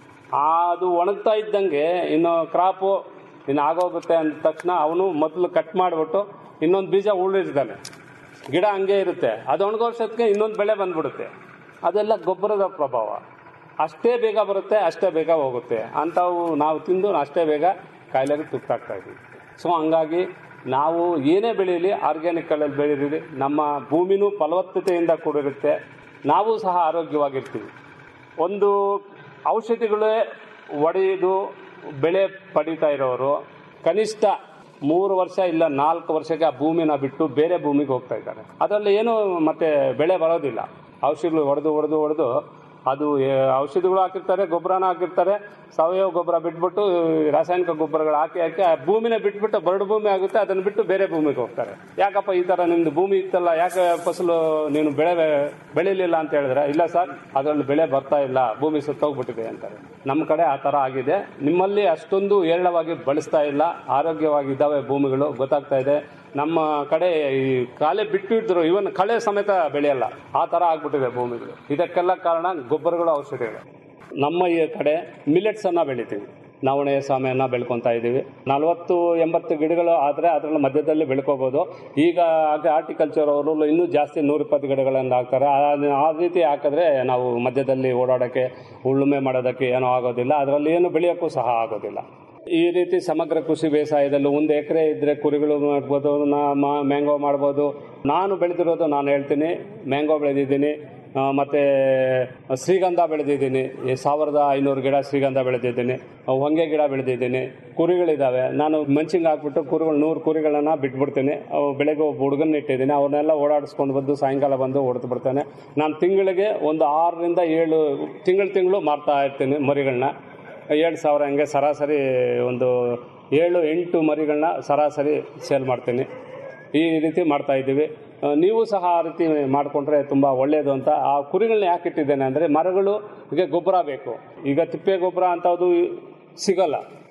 ಅದು ಒಣಗ್ತಾ ಇದ್ದಂಗೆ ಇನ್ನು ಕ್ರಾಪು ಇನ್ನು ಆಗೋಗುತ್ತೆ ಅಂದ ತಕ್ಷಣ ಅವನು ಮೊದಲು ಕಟ್ ಮಾಡಿಬಿಟ್ಟು ಇನ್ನೊಂದು ಬೀಜ ಉಳಿರ್ತಾನೆ ಗಿಡ ಹಂಗೆ ಇರುತ್ತೆ ಅದು ಒಣಗೋರ್ಸೋದಕ್ಕೆ ಇನ್ನೊಂದು ಬೆಳೆ ಬಂದ್ಬಿಡುತ್ತೆ ಅದೆಲ್ಲ ಗೊಬ್ಬರದ ಪ್ರಭಾವ ಅಷ್ಟೇ ಬೇಗ ಬರುತ್ತೆ ಅಷ್ಟೇ ಬೇಗ ಹೋಗುತ್ತೆ ಅಂಥವು ನಾವು ತಿಂದು ಅಷ್ಟೇ ಬೇಗ ಕಾಯಿಲೆಗೆ ತುತ್ತಾಗ್ತಾ ಇದ್ದೀವಿ ಸೊ ಹಂಗಾಗಿ ನಾವು ಏನೇ ಬೆಳೀಲಿ ಆರ್ಗ್ಯಾನಿಕಲ್ಲಿ ಬೆಳೀರಿ ನಮ್ಮ ಭೂಮಿನೂ ಫಲವತ್ತತೆಯಿಂದ ಕೂಡಿರುತ್ತೆ ನಾವು ಸಹ ಆರೋಗ್ಯವಾಗಿರ್ತೀವಿ ಒಂದು ಔಷಧಿಗಳೇ ಒಡೆಯುವುದು ಬೆಳೆ ಪಡಿತಾ ಇರೋರು ಕನಿಷ್ಠ ಮೂರು ವರ್ಷ ಇಲ್ಲ ನಾಲ್ಕು ವರ್ಷಕ್ಕೆ ಆ ಭೂಮಿನ ಬಿಟ್ಟು ಬೇರೆ ಭೂಮಿಗೆ ಹೋಗ್ತಾ ಇದ್ದಾರೆ ಅದರಲ್ಲಿ ಏನು ಮತ್ತೆ ಬೆಳೆ ಬರೋದಿಲ್ಲ ಔಷಧಿಗಳು ಹೊಡೆದು ಹೊಡೆದು ಹೊಡೆದು ಅದು ಏ, ಔಷಧಿಗಳು ಹಾಕಿರ್ತಾರೆ ಗೊಬ್ಬರನ ಹಾಕಿರ್ತಾರೆ ಸಾವಯವ ಗೊಬ್ಬರ ಬಿಟ್ಬಿಟ್ಟು ಈ ರಾಸಾಯನಿಕ ಗೊಬ್ಬರಗಳು ಹಾಕಿ ಹಾಕಿ ಆ ಭೂಮಿನ ಬಿಟ್ಬಿಟ್ಟು ಬರಡು ಭೂಮಿ ಆಗುತ್ತೆ ಅದನ್ನು ಬಿಟ್ಟು ಬೇರೆ ಭೂಮಿಗೆ ಹೋಗ್ತಾರೆ ಯಾಕಪ್ಪ ಈ ತರ ನಿಮ್ದು ಭೂಮಿ ಇತ್ತಲ್ಲ ಯಾಕೆ ಫಸಲು ನೀನು ಬೆಳೆ ಬೆಳಿಲಿಲ್ಲ ಅಂತ ಹೇಳಿದ್ರೆ ಇಲ್ಲ ಸರ್ ಅದರಲ್ಲಿ ಬೆಳೆ ಬರ್ತಾ ಇಲ್ಲ ಭೂಮಿ ಸುತ್ತೋಗ್ಬಿಟ್ಟಿದೆ ಅಂತಾರೆ ನಮ್ಮ ಕಡೆ ಆ ತರ ಆಗಿದೆ ನಿಮ್ಮಲ್ಲಿ ಅಷ್ಟೊಂದು ಏರಳವಾಗಿ ಬಳಸ್ತಾ ಇಲ್ಲ ಆರೋಗ್ಯವಾಗಿದ್ದಾವೆ ಭೂಮಿಗಳು ಗೊತ್ತಾಗ್ತಾ ಇದೆ ನಮ್ಮ ಕಡೆ ಈ ಕಾಲೆ ಬಿಟ್ಟು ಇದ್ರು ಇವನ್ ಕಳೆ ಸಮೇತ ಬೆಳೆಯಲ್ಲ ಆ ತರ ಆಗ್ಬಿಟ್ಟಿದೆ ಭೂಮಿಗಳು ಇದಕ್ಕೆಲ್ಲ ಕಾರಣ ಗೊಬ್ಬರಗಳು ಔಷಧಿಗಳು ನಮ್ಮ ಈ ಕಡೆ ಮಿಲೆಟ್ಸ್ ಅನ್ನ ಬೆಳಿತೀವಿ ನವಣೆ ಸಾಮೆಯನ್ನ ಬೆಳ್ಕೊತಾ ಇದ್ದೀವಿ ನಲವತ್ತು ಎಂಬತ್ತು ಗಿಡಗಳು ಆದರೆ ಅದರಲ್ಲಿ ಮಧ್ಯದಲ್ಲಿ ಬೆಳ್ಕೋಬಹುದು ಈಗ ಹಾಗೆ ಆರ್ಟಿಕಲ್ಚರ್ ಅವರು ಇನ್ನೂ ಜಾಸ್ತಿ ನೂರಿಪ್ಪತ್ತು ಗಿಡಗಳನ್ನು ಹಾಕ್ತಾರೆ ಆ- ಆ ರೀತಿ ಹಾಕಿದ್ರೆ ನಾವು ಮಧ್ಯದಲ್ಲಿ ಓಡಾಡೋಕ್ಕೆ ಉಳುಮೆ ಮಾಡೋದಕ್ಕೆ ಏನೂ ಆಗೋದಿಲ್ಲ ಅದರಲ್ಲಿ ಏನು ಬೆಳೆಯೋಕ್ಕೂ ಸಹ ಆಗೋದಿಲ್ಲ ಈ ರೀತಿ ಸಮಗ್ರ ಕೃಷಿ ಬೇಸಾಯದಲ್ಲಿ ಒಂದು ಎಕರೆ ಇದ್ರೆ ಕುರಿಗಳು ಮಾಡ್ಬೋದು ನಾ- ಮಾ- ಮ್ಯಾಂಗೋ ಮಾಡ್ಬೋದು ನಾನು ಬೆಳೆದಿರೋದು ನಾನು ಹೇಳ್ತೀನಿ ಮ್ಯಾಂಗೋ ಬೆಳೆದಿದ್ದೀನಿ ಆ, ಮತ್ತೆ ಶ್ರೀಗಂಧ ಬೆಳೆದಿದ್ದೀನಿ ಈ ಸಾವಿರದ ಐನೂರು ಗಿಡ ಶ್ರೀಗಂಧ ಬೆಳೆದಿದ್ದೀನಿ ಆ, ಹೊಂಗೆ ಗಿಡ ಬೆಳೆದಿದ್ದೀನಿ ಕುರಿಗಳಿದ್ದಾವೆ ನಾನು ಮಂಚಿಂಗ್ ಹಾಕ್ಬಿಟ್ಟು ಕುರಿಗಳು ನೂರು ಕುರಿಗಳನ್ನ ಬಿಟ್ಬಿಡ್ತೀನಿ ಅವು ಬೆಳಗ್ಗೆ ಒಬ್ಬ ಹುಡುಗನ ಇಟ್ಟಿದ್ದೀನಿ ಅವ್ರನ್ನೆಲ್ಲ ಓಡಾಡಿಸ್ಕೊಂಡು ಬಂದು ಸಾಯಂಕಾಲ ಬಂದು ಹೊಡೆದು ಬಿಡ್ತಾನೆ ನಾನು ತಿಂಗಳಿಗೆ ಒಂದು ಆರರಿಂದ ಏಳು ತಿಂಗಳು ತಿಂಗಳು ಮಾರ್ತಾ ಇರ್ತೀನಿ ಮರಿಗಳನ್ನ ಏಳು ಸಾವಿರ ಹಂಗೆ ಸರಾಸರಿ ಒಂದು ಏಳು ಎಂಟು ಮರಿಗಳನ್ನ ಸರಾಸರಿ ಸೇಲ್ ಮಾಡ್ತೀನಿ ಈ ರೀತಿ ಮಾಡ್ತಾ ಇದ್ದೀವಿ ಆ, ನೀವು ಸಹ ಆ ರೀತಿ ಮಾಡಿಕೊಂಡ್ರೆ ತುಂಬ ಒಳ್ಳೆಯದು ಅಂತ ಆ ಕುರಿಗಳನ್ನ ಯಾಕೆ ಇಟ್ಟಿದ್ದೇನೆ ಅಂದರೆ ಮರಗಳು ಈಗ ಗೊಬ್ಬರ ಬೇಕು ಈಗ ತಿಪ್ಪೆ ಗೊಬ್ಬರ ಅಂಥದ್ದು ಸಿಗಲ್ಲ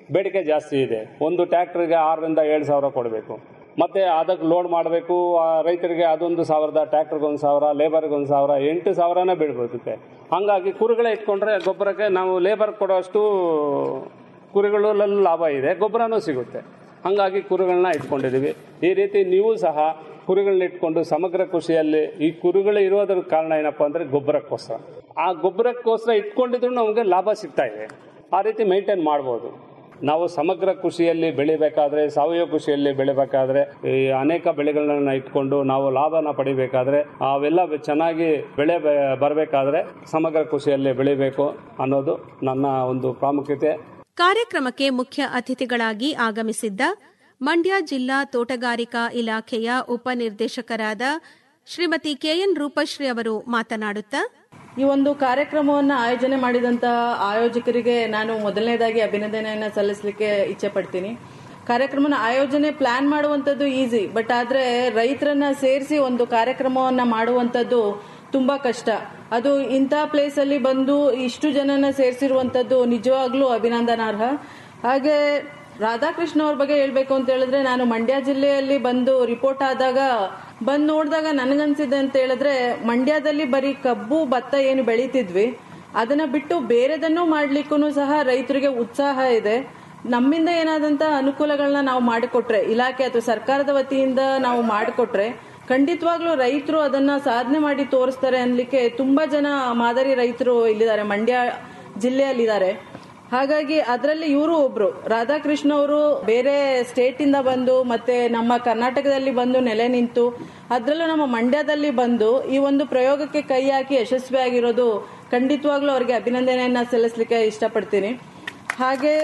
ಬೇಡಿಕೆ ಜಾಸ್ತಿ ಇದೆ ಒಂದು ಟ್ರ್ಯಾಕ್ಟರ್ಗೆ ಆರರಿಂದ ಏಳು ಸಾವಿರ ಕೊಡಬೇಕು ಮತ್ತೆ ಅದಕ್ಕೆ ಲೋಡ್ ಮಾಡಬೇಕು ರೈತರಿಗೆ ಅದೊಂದು ಸಾವಿರದ ಟ್ರ್ಯಾಕ್ಟರ್ಗೆ ಒಂದು ಸಾವಿರ ಲೇಬರ್ಗೆ ಒಂದು ಸಾವಿರ ಎಂಟು ಸಾವಿರನೇ ಬೀಳ್ಬೋದುತ್ತೆ ಹಾಗಾಗಿ ಕುರಿಗಳೇ ಇಟ್ಕೊಂಡ್ರೆ ಗೊಬ್ಬರಕ್ಕೆ ನಾವು ಲೇಬರ್ ಕೊಡೋಷ್ಟು ಕುರಿಗಳಲ್ಲಿ ಲಾಭ ಇದೆ ಗೊಬ್ಬರನೂ ಸಿಗುತ್ತೆ ಹಾಗಾಗಿ ಕುರಿಗಳನ್ನ ಇಟ್ಕೊಂಡಿದ್ದೀವಿ ಈ ರೀತಿ ನೀವು ಸಹ ಕುರಿಗಳನ್ನ ಇಟ್ಕೊಂಡು ಸಮಗ್ರ ಕೃಷಿಯಲ್ಲಿ ಈ ಕುರಿಗಳು ಇರೋದ್ರ ಕಾರಣ ಏನಪ್ಪ ಅಂದರೆ ಗೊಬ್ಬರಕ್ಕೋಸ್ಕರ ಆ ಗೊಬ್ಬರಕ್ಕೋಸ್ಕರ ಇಟ್ಕೊಂಡಿದ್ರು ನಮಗೆ ಲಾಭ ಸಿಗ್ತಾ ಇದೆ ಆ ರೀತಿ ಮೇಂಟೈನ್ ಮಾಡ್ಬೋದು ನಾವು ಸಮಗ್ರ ಕೃಷಿಯಲ್ಲಿ ಬೆಳಿಬೇಕಾದ್ರೆ ಸಾವಯವ ಕೃಷಿಯಲ್ಲಿ ಬೆಳಿಬೇಕಾದ್ರೆ ಈ ಅನೇಕ ಬೆಳೆಗಳನ್ನ ಇಟ್ಕೊಂಡು ನಾವು ಲಾಭನ ಪಡಿಬೇಕಾದ್ರೆ ಅವೆಲ್ಲ ಚೆನ್ನಾಗಿ ಬೆಳೆ ಬರಬೇಕಾದ್ರೆ ಸಮಗ್ರ ಕೃಷಿಯಲ್ಲಿ ಬೆಳಿಬೇಕು ಅನ್ನೋದು ನನ್ನ ಒಂದು ಪ್ರಾಮುಖ್ಯತೆ ಕಾರ್ಯಕ್ರಮಕ್ಕೆ ಮುಖ್ಯ ಅತಿಥಿಗಳಾಗಿ ಆಗಮಿಸಿದ್ದ ಮಂಡ್ಯ ಜಿಲ್ಲಾ ತೋಟಗಾರಿಕಾ ಇಲಾಖೆಯ ಉಪನಿರ್ದೇಶಕರಾದ ಶ್ರೀಮತಿ ಕೆಎನ್ ರೂಪಶ್ರೀ ಅವರು ಮಾತನಾಡುತ್ತಾ ಈ ಒಂದು ಕಾರ್ಯಕ್ರಮವನ್ನು ಆಯೋಜನೆ ಮಾಡಿದಂತಹ ಆಯೋಜಕರಿಗೆ ನಾನು ಮೊದಲನೇದಾಗಿ ಅಭಿನಂದನೆಯನ್ನು ಸಲ್ಲಿಸಲಿಕ್ಕೆ ಇಚ್ಛೆ ಪಡ್ತೀನಿ ಕಾರ್ಯಕ್ರಮನ ಆಯೋಜನೆ ಪ್ಲಾನ್ ಮಾಡುವಂಥದ್ದು ಈಸಿ ಬಟ್ ಆದರೆ ರೈತರನ್ನ ಸೇರಿಸಿ ಒಂದು ಕಾರ್ಯಕ್ರಮವನ್ನು ಮಾಡುವಂಥದ್ದು ತುಂಬಾ ಕಷ್ಟ ಅದು ಇಂಥ ಪ್ಲೇಸಲ್ಲಿ ಬಂದು ಇಷ್ಟು ಜನನ ಸೇರಿಸಿರುವಂಥದ್ದು ನಿಜವಾಗ್ಲೂ ಅಭಿನಂದನಾರ್ಹ ಹಾಗೆ ರಾಧಾಕೃಷ್ಣ ಅವ್ರ ಬಗ್ಗೆ ಹೇಳ್ಬೇಕು ಅಂತ ಹೇಳಿದ್ರೆ ನಾನು ಮಂಡ್ಯ ಜಿಲ್ಲೆಯಲ್ಲಿ ಬಂದು ರಿಪೋರ್ಟ್ ಆದಾಗ ಬಂದು ನೋಡಿದಾಗ ನನಗನ್ಸಿದೆ ಅಂತ ಹೇಳಿದ್ರೆ ಮಂಡ್ಯದಲ್ಲಿ ಬರೀ ಕಬ್ಬು ಭತ್ತ ಏನು ಬೆಳೀತಿದ್ವಿ ಅದನ್ನ ಬಿಟ್ಟು ಬೇರೆದನ್ನು ಮಾಡ್ಲಿಕ್ಕೂ ಸಹ ರೈತರಿಗೆ ಉತ್ಸಾಹ ಇದೆ ನಮ್ಮಿಂದ ಏನಾದಂತ ಅನುಕೂಲಗಳನ್ನ ನಾವು ಮಾಡಿಕೊಟ್ರೆ ಇಲಾಖೆ ಅಥವಾ ಸರ್ಕಾರದ ವತಿಯಿಂದ ನಾವು ಮಾಡಿಕೊಟ್ರೆ ಖಂಡಿತವಾಗ್ಲೂ ರೈತರು ಅದನ್ನ ಸಾಧನೆ ಮಾಡಿ ತೋರಿಸ್ತಾರೆ ಅನ್ಲಿಕ್ಕೆ ತುಂಬಾ ಜನ ಮಾದರಿ ರೈತರು ಇಲ್ಲಿದ್ದಾರೆ ಮಂಡ್ಯ ಜಿಲ್ಲೆಯಲ್ಲಿದ್ದಾರೆ ಹಾಗಾಗಿ ಅದರಲ್ಲಿ ಇವರು ಒಬ್ರು ರಾಧಾಕೃಷ್ಣ ಅವರು ಬೇರೆ ಸ್ಟೇಟ್ ಇಂದ ಬಂದು ಮತ್ತೆ ನಮ್ಮ ಕರ್ನಾಟಕದಲ್ಲಿ ಬಂದು ನೆಲೆ ನಿಂತು ಅದರಲ್ಲೂ ನಮ್ಮ ಮಂಡ್ಯದಲ್ಲಿ ಬಂದು ಈ ಒಂದು ಪ್ರಯೋಗಕ್ಕೆ ಕೈ ಹಾಕಿ ಯಶಸ್ವಿಯಾಗಿರೋದು ಖಂಡಿತವಾಗ್ಲೂ ಅವರಿಗೆ ಅಭಿನಂದನೆಯನ್ನ ಸಲ್ಲಿಸಲಿಕ್ಕೆ ಇಷ್ಟಪಡ್ತೀನಿ ಹಾಗೆ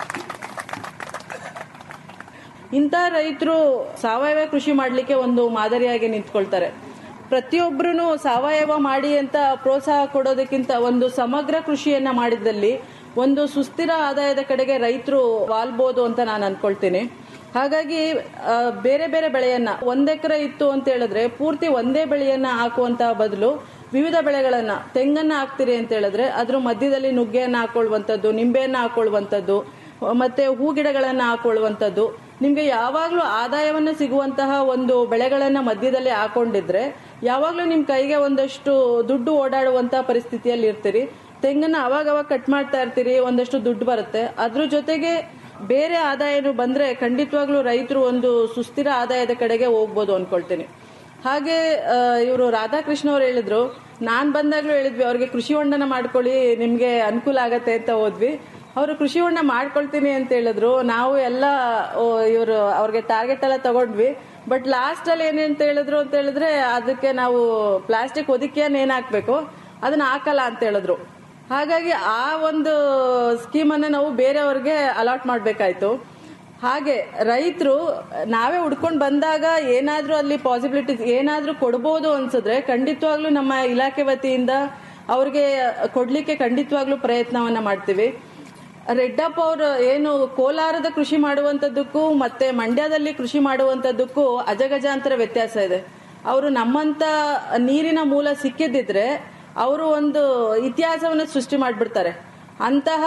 ಇಂಥ ರೈತರು ಸಾವಯವ ಕೃಷಿ ಮಾಡಲಿಕ್ಕೆ ಒಂದು ಮಾದರಿಯಾಗಿ ನಿಂತ್ಕೊಳ್ತಾರೆ ಪ್ರತಿಯೊಬ್ಬರೂ ಸಾವಯವ ಮಾಡಿ ಅಂತ ಪ್ರೋತ್ಸಾಹ ಕೊಡೋದಕ್ಕಿಂತ ಒಂದು ಸಮಗ್ರ ಕೃಷಿಯನ್ನ ಮಾಡಿದ್ದಲ್ಲಿ ಒಂದು ಸುಸ್ಥಿರ ಆದಾಯದ ಕಡೆಗೆ ರೈತರು ವಾಲ್ಬೋದು ಅಂತ ನಾನು ಅನ್ಕೊಳ್ತೀನಿ ಹಾಗಾಗಿ ಆ, ಬೇರೆ ಬೇರೆ ಬೆಳೆಯನ್ನ ಒಂದ್ ಎಕರೆ ಇತ್ತು ಅಂತ ಹೇಳಿದ್ರೆ ಪೂರ್ತಿ ಒಂದೇ ಬೆಳೆಯನ್ನ ಹಾಕುವಂತಹ ಬದಲು ವಿವಿಧ ಬೆಳೆಗಳನ್ನ ತೆಂಗನ್ನ ಹಾಕ್ತಿರಿ ಅಂತ ಹೇಳಿದ್ರೆ ಅದ್ರ ಮಧ್ಯದಲ್ಲಿ ನುಗ್ಗೆಯನ್ನ ಹಾಕೊಳ್ಳುವಂಥದ್ದು ನಿಂಬೆಯನ್ನ ಹಾಕೊಳ್ಳುವಂಥದ್ದು ಮತ್ತೆ ಹೂ ಗಿಡಗಳನ್ನ ಹಾಕೊಳ್ಳುವಂಥದ್ದು ನಿಮ್ಗೆ ಯಾವಾಗ್ಲೂ ಆದಾಯವನ್ನ ಸಿಗುವಂತಹ ಒಂದು ಬೆಳೆಗಳನ್ನ ಮಧ್ಯದಲ್ಲಿ ಹಾಕೊಂಡಿದ್ರೆ ಯಾವಾಗ್ಲೂ ನಿಮ್ ಕೈಗೆ ಒಂದಷ್ಟು ದುಡ್ಡು ಓಡಾಡುವಂತಹ ಪರಿಸ್ಥಿತಿಯಲ್ಲಿ ಇರ್ತೀರಿ ತೆಂಗನ್ನ ಅವಾಗ ಅವಾಗ ಕಟ್ ಮಾಡ್ತಾ ಇರ್ತೀರಿ ಒಂದಷ್ಟು ದುಡ್ಡು ಬರುತ್ತೆ ಅದ್ರ ಜೊತೆಗೆ ಬೇರೆ ಆದಾಯನು ಬಂದ್ರೆ ಖಂಡಿತವಾಗ್ಲೂ ರೈತರು ಒಂದು ಸುಸ್ಥಿರ ಆದಾಯದ ಕಡೆಗೆ ಹೋಗ್ಬೋದು ಅನ್ಕೊಳ್ತೀನಿ ಹಾಗೆ ಇವರು ರಾಧಾಕೃಷ್ಣ ಅವ್ರು ಹೇಳಿದ್ರು ನಾನ್ ಬಂದಾಗ್ಲೂ ಹೇಳಿದ್ವಿ ಅವ್ರಿಗೆ ಕೃಷಿ ಹೊಂಡನ ಮಾಡ್ಕೊಳ್ಳಿ ನಿಮ್ಗೆ ಅನುಕೂಲ ಆಗತ್ತೆ ಅಂತ ಹೋದ್ವಿ ಅವರು ಕೃಷಿ ಹೊಂಡ ಮಾಡ್ಕೊಳ್ತೀನಿ ಅಂತ ಹೇಳಿದ್ರು ನಾವು ಎಲ್ಲ ಇವರು ಅವ್ರಿಗೆ ಟಾರ್ಗೆಟ್ ಎಲ್ಲ ತಗೊಂಡ್ವಿ ಬಟ್ ಲಾಸ್ಟ್ ಅಲ್ಲಿ ಏನಂತ ಹೇಳಿದ್ರು ಅಂತ ಹೇಳಿದ್ರೆ ಅದಕ್ಕೆ ನಾವು ಪ್ಲಾಸ್ಟಿಕ್ ಹೊದಿಕೆಯನ್ನ ಏನ್ ಹಾಕ್ಬೇಕು ಅದನ್ನ ಹಾಕಲ್ಲ ಅಂತ ಹೇಳಿದ್ರು ಹಾಗಾಗಿ ಆ ಒಂದು ಸ್ಕೀಮ್ ಅನ್ನ ನಾವು ಬೇರೆಯವ್ರಿಗೆ ಅಲಾಟ್ ಮಾಡ್ಬೇಕಾಯ್ತು ಹಾಗೆ ರೈತರು ನಾವೇ ಹುಡ್ಕೊಂಡು ಬಂದಾಗ ಏನಾದ್ರೂ ಅಲ್ಲಿ ಪಾಸಿಬಿಲಿಟೀಸ್ ಏನಾದ್ರೂ ಕೊಡ್ಬೋದು ಅನ್ಸಿದ್ರೆ ಖಂಡಿತವಾಗ್ಲೂ ನಮ್ಮ ಇಲಾಖೆ ವತಿಯಿಂದ ಅವ್ರಿಗೆ ಕೊಡ್ಲಿಕ್ಕೆ ಖಂಡಿತವಾಗ್ಲೂ ಪ್ರಯತ್ನವನ್ನ ಮಾಡ್ತೀವಿ ರೆಡ್ಡಪ್ಪ ಅವರು ಏನು ಕೋಲಾರದ ಕೃಷಿ ಮಾಡುವಂತದ್ದಕ್ಕೂ ಮತ್ತೆ ಮಂಡ್ಯದಲ್ಲಿ ಕೃಷಿ ಮಾಡುವಂತದ್ದಕ್ಕೂ ಅಜಗಜಾಂತರ ವ್ಯತ್ಯಾಸ ಇದೆ ಅವರು ನಮ್ಮಂತ ನೀರಿನ ಮೂಲ ಸಿಕ್ಕಿದ್ದಿದ್ರೆ ಅವರು ಒಂದು ಇತಿಹಾಸವನ್ನು ಸೃಷ್ಟಿ ಮಾಡಿಬಿಡ್ತಾರೆ ಅಂತಹ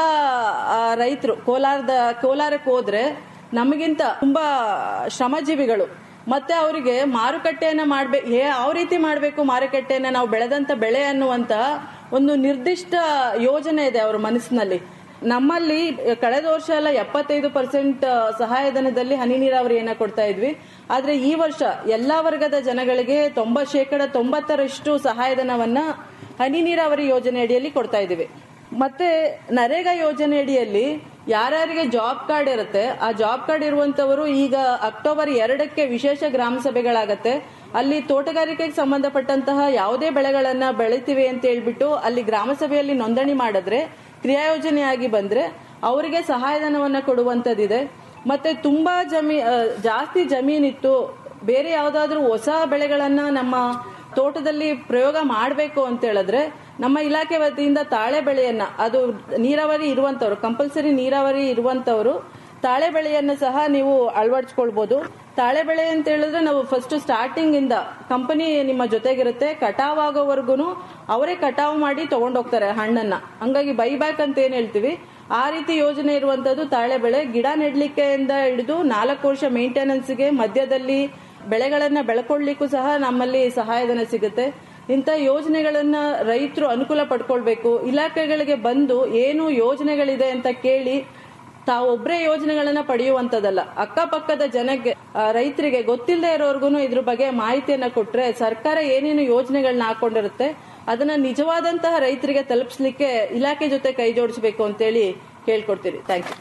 ರೈತರು ಕೋಲಾರದ ಕೋಲಾರಕ್ಕೆ ಹೋದ್ರೆ ನಮಗಿಂತ ತುಂಬಾ ಶ್ರಮಜೀವಿಗಳು ಮತ್ತೆ ಅವರಿಗೆ ಮಾರುಕಟ್ಟೆಯನ್ನ ಮಾಡ್ಬೇಕು ಯಾವ ರೀತಿ ಮಾಡಬೇಕು ಮಾರುಕಟ್ಟೆಯನ್ನ ನಾವು ಬೆಳೆದಂತ ಬೆಳೆ ಅನ್ನುವಂತ ಒಂದು ನಿರ್ದಿಷ್ಟ ಯೋಜನೆ ಇದೆ ಅವರ ಮನಸ್ಸಿನಲ್ಲಿ ನಮ್ಮಲ್ಲಿ ಕಳೆದ ವರ್ಷ ಎಲ್ಲ ಎಪ್ಪತ್ತೈದು ಪರ್ಸೆಂಟ್ ಸಹಾಯಧನದಲ್ಲಿ ಹನಿ ನೀರಾವರಿಯನ್ನ ಕೊಡ್ತಾ ಇದ್ವಿ ಆದ್ರೆ ಈ ವರ್ಷ ಎಲ್ಲಾ ವರ್ಗದ ಜನಗಳಿಗೆ ತೊಂಬ ಶೇಕಡ ತೊಂಬತ್ತರಷ್ಟು ಸಹಾಯಧನವನ್ನ ಹನಿ ನೀರಾವರಿ ಯೋಜನೆ ಅಡಿಯಲ್ಲಿ ಕೊಡ್ತಾ ಇದ್ದೀವಿ ಮತ್ತೆ ನರೇಗಾ ಯೋಜನೆ ಅಡಿಯಲ್ಲಿ ಯಾರ್ಯಾರಿಗೆ ಜಾಬ್ ಕಾರ್ಡ್ ಇರುತ್ತೆ ಆ ಜಾಬ್ ಕಾರ್ಡ್ ಇರುವಂತವರು ಈಗ ಅಕ್ಟೋಬರ್ ಎರಡಕ್ಕೆ ವಿಶೇಷ ಗ್ರಾಮ ಸಭೆಗಳಾಗತ್ತೆ ಅಲ್ಲಿ ತೋಟಗಾರಿಕೆಗೆ ಸಂಬಂಧಪಟ್ಟಂತಹ ಯಾವುದೇ ಬೆಳೆಗಳನ್ನ ಬೆಳಿತೀವಿ ಅಂತ ಹೇಳ್ಬಿಟ್ಟು ಅಲ್ಲಿ ಗ್ರಾಮ ಸಭೆಯಲ್ಲಿ ನೋಂದಣಿ ಮಾಡಿದ್ರೆ ಕ್ರಿಯಾಯೋಜನೆಯಾಗಿ ಬಂದ್ರೆ ಅವರಿಗೆ ಸಹಾಯಧನವನ್ನ ಕೊಡುವಂತದ್ದಿದೆ ಮತ್ತೆ ತುಂಬಾ ಜಮೀ ಆ, ಜಾಸ್ತಿ ಜಮೀನಿತ್ತು ಬೇರೆ ಯಾವ್ದಾದ್ರು ಹೊಸ ಬೆಳೆಗಳನ್ನ ನಮ್ಮ ತೋಟದಲ್ಲಿ ಪ್ರಯೋಗ ಮಾಡಬೇಕು ಅಂತ ಹೇಳಿದ್ರೆ ನಮ್ಮ ಇಲಾಖೆ ವತಿಯಿಂದ ತಾಳೆ ಬೆಳೆಯನ್ನ ಅದು ನೀರಾವರಿ ಇರುವಂತವ್ರು ಕಂಪಲ್ಸರಿ ನೀರಾವರಿ ಇರುವಂತವ್ರು ತಾಳೆ ಬೆಳೆಯನ್ನ ಸಹ ನೀವು ಅಳವಡಿಸ್ಕೊಳ್ಬಹುದು ತಾಳೆ ಬೆಳೆ ಅಂತ ಹೇಳಿದ್ರೆ ನಾವು ಫಸ್ಟ್ ಸ್ಟಾರ್ಟಿಂಗ್ ಇಂದ ಕಂಪನಿ ನಿಮ್ಮ ಜೊತೆಗಿರುತ್ತೆ ಕಟಾವ್ ಆಗೋವರೆಗೂ ಅವರೇ ಕಟಾವ್ ಮಾಡಿ ತಗೊಂಡೋಗ್ತಾರೆ ಹಣ್ಣನ್ನ ಹಂಗಾಗಿ ಬೈ ಬ್ಯಾಕ್ ಅಂತ ಏನ್ ಹೇಳ್ತೀವಿ ಆ ರೀತಿ ಯೋಜನೆ ಇರುವಂತದ್ದು ತಾಳೆ ಬೆಳೆ ಗಿಡ ನೆಡ್ಲಿಕ್ಕೆಯಿಂದ ಹಿಡಿದು ನಾಲ್ಕು ವರ್ಷ ಮೇಂಟೆನೆನ್ಸ್ಗೆ ಮಧ್ಯದಲ್ಲಿ ಬೆಳೆಗಳನ್ನ ಬೆಳ್ಕೊಳ್ಳಿಕ್ಕೂ ಸಹ ನಮ್ಮಲ್ಲಿ ಸಹಾಯಧನ ಸಿಗುತ್ತೆ ಇಂಥ ಯೋಜನೆಗಳನ್ನ ರೈತರು ಅನುಕೂಲ ಪಡ್ಕೊಳ್ಬೇಕು ಇಲಾಖೆಗಳಿಗೆ ಬಂದು ಏನು ಯೋಜನೆಗಳಿದೆ ಅಂತ ಕೇಳಿ ತಾವು ಒಬ್ಬರೇ ಯೋಜನೆಗಳನ್ನ ಪಡೆಯುವಂತದಲ್ಲ ಅಕ್ಕಪಕ್ಕದ ಜನಕ್ಕೆ ಆ, ರೈತರಿಗೆ ಗೊತ್ತಿಲ್ಲದೆ ಇರೋರ್ಗು ಇದ್ರ ಬಗ್ಗೆ ಮಾಹಿತಿಯನ್ನ ಕೊಟ್ರೆ ಸರ್ಕಾರ ಏನೇನು ಯೋಜನೆಗಳನ್ನ ಹಾಕೊಂಡಿರುತ್ತೆ ಅದನ್ನ ನಿಜವಾದಂತಹ ರೈತರಿಗೆ ತಲುಪಿಸ್ಲಿಕ್ಕೆ ಇಲಾಖೆ ಜೊತೆ ಕೈ ಜೋಡಿಸಬೇಕು ಅಂತೇಳಿ ಕೇಳ್ಕೊಡ್ತೀರಿ ಥ್ಯಾಂಕ್ ಯು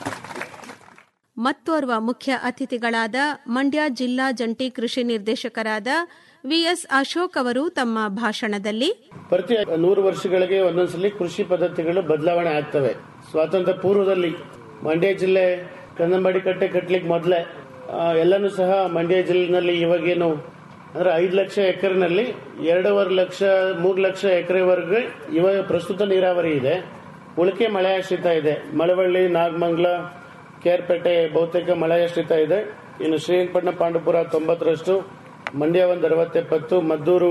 ಮತ್ತೋರ್ವ ಮುಖ್ಯ ಅತಿಥಿಗಳಾದ ಮಂಡ್ಯ ಜಿಲ್ಲಾ ಜಂಟಿ ಕೃಷಿ ನಿರ್ದೇಶಕರಾದ ವಿಎಸ್ ಅಶೋಕ್ ಅವರು ತಮ್ಮ ಭಾಷಣದಲ್ಲಿ ಪ್ರತಿ ನೂರು ವರ್ಷಗಳಿಗೆ ಒಂದೊಂದ್ಸಲಿ ಕೃಷಿ ಪದ್ಧತಿಗಳು ಬದಲಾವಣೆ ಆಗ್ತವೆ ಸ್ವಾತಂತ್ರ್ಯ ಪೂರ್ವದಲ್ಲಿ ಮಂಡ್ಯ ಜಿಲ್ಲೆ ಕನ್ನಂಬಾಡಿ ಕಟ್ಟೆ ಕಟ್ಟಲಿಕ್ಕೆ ಮೊದಲೇ ಎಲ್ಲನೂ ಸಹ ಮಂಡ್ಯ ಜಿಲ್ಲೆನಲ್ಲಿ ಇವಾಗೇನು ಅಂದ್ರೆ ಐದು ಲಕ್ಷ ಎಕರೆನಲ್ಲಿ ಎರಡೂವರೆ ಲಕ್ಷ ಮೂರು ಲಕ್ಷ ಎಕರೆವರೆಗೆ ಇವಾಗ ಪ್ರಸ್ತುತ ನೀರಾವರಿ ಇದೆ ಉಳಿಕೆ ಮಳೆಯಾಶ್ರಿತ ಇದೆ ಮಳವಳ್ಳಿ ನಾಗಮಂಗಲ ಕೇರ್ಪೇಟೆ ಬಹುತೇಕ ಮಳೆಯಾಶ್ರಿತ ಇದೆ ಇನ್ನು ಶ್ರೀರಂಗಪಟ್ಟಣ ಪಾಂಡುಪುರ ತೊಂಬತ್ತರಷ್ಟು ಮಂಡ್ಯ ಒಂದು ಅರವತ್ತೆಪ್ಪತ್ತು ಮದ್ದೂರು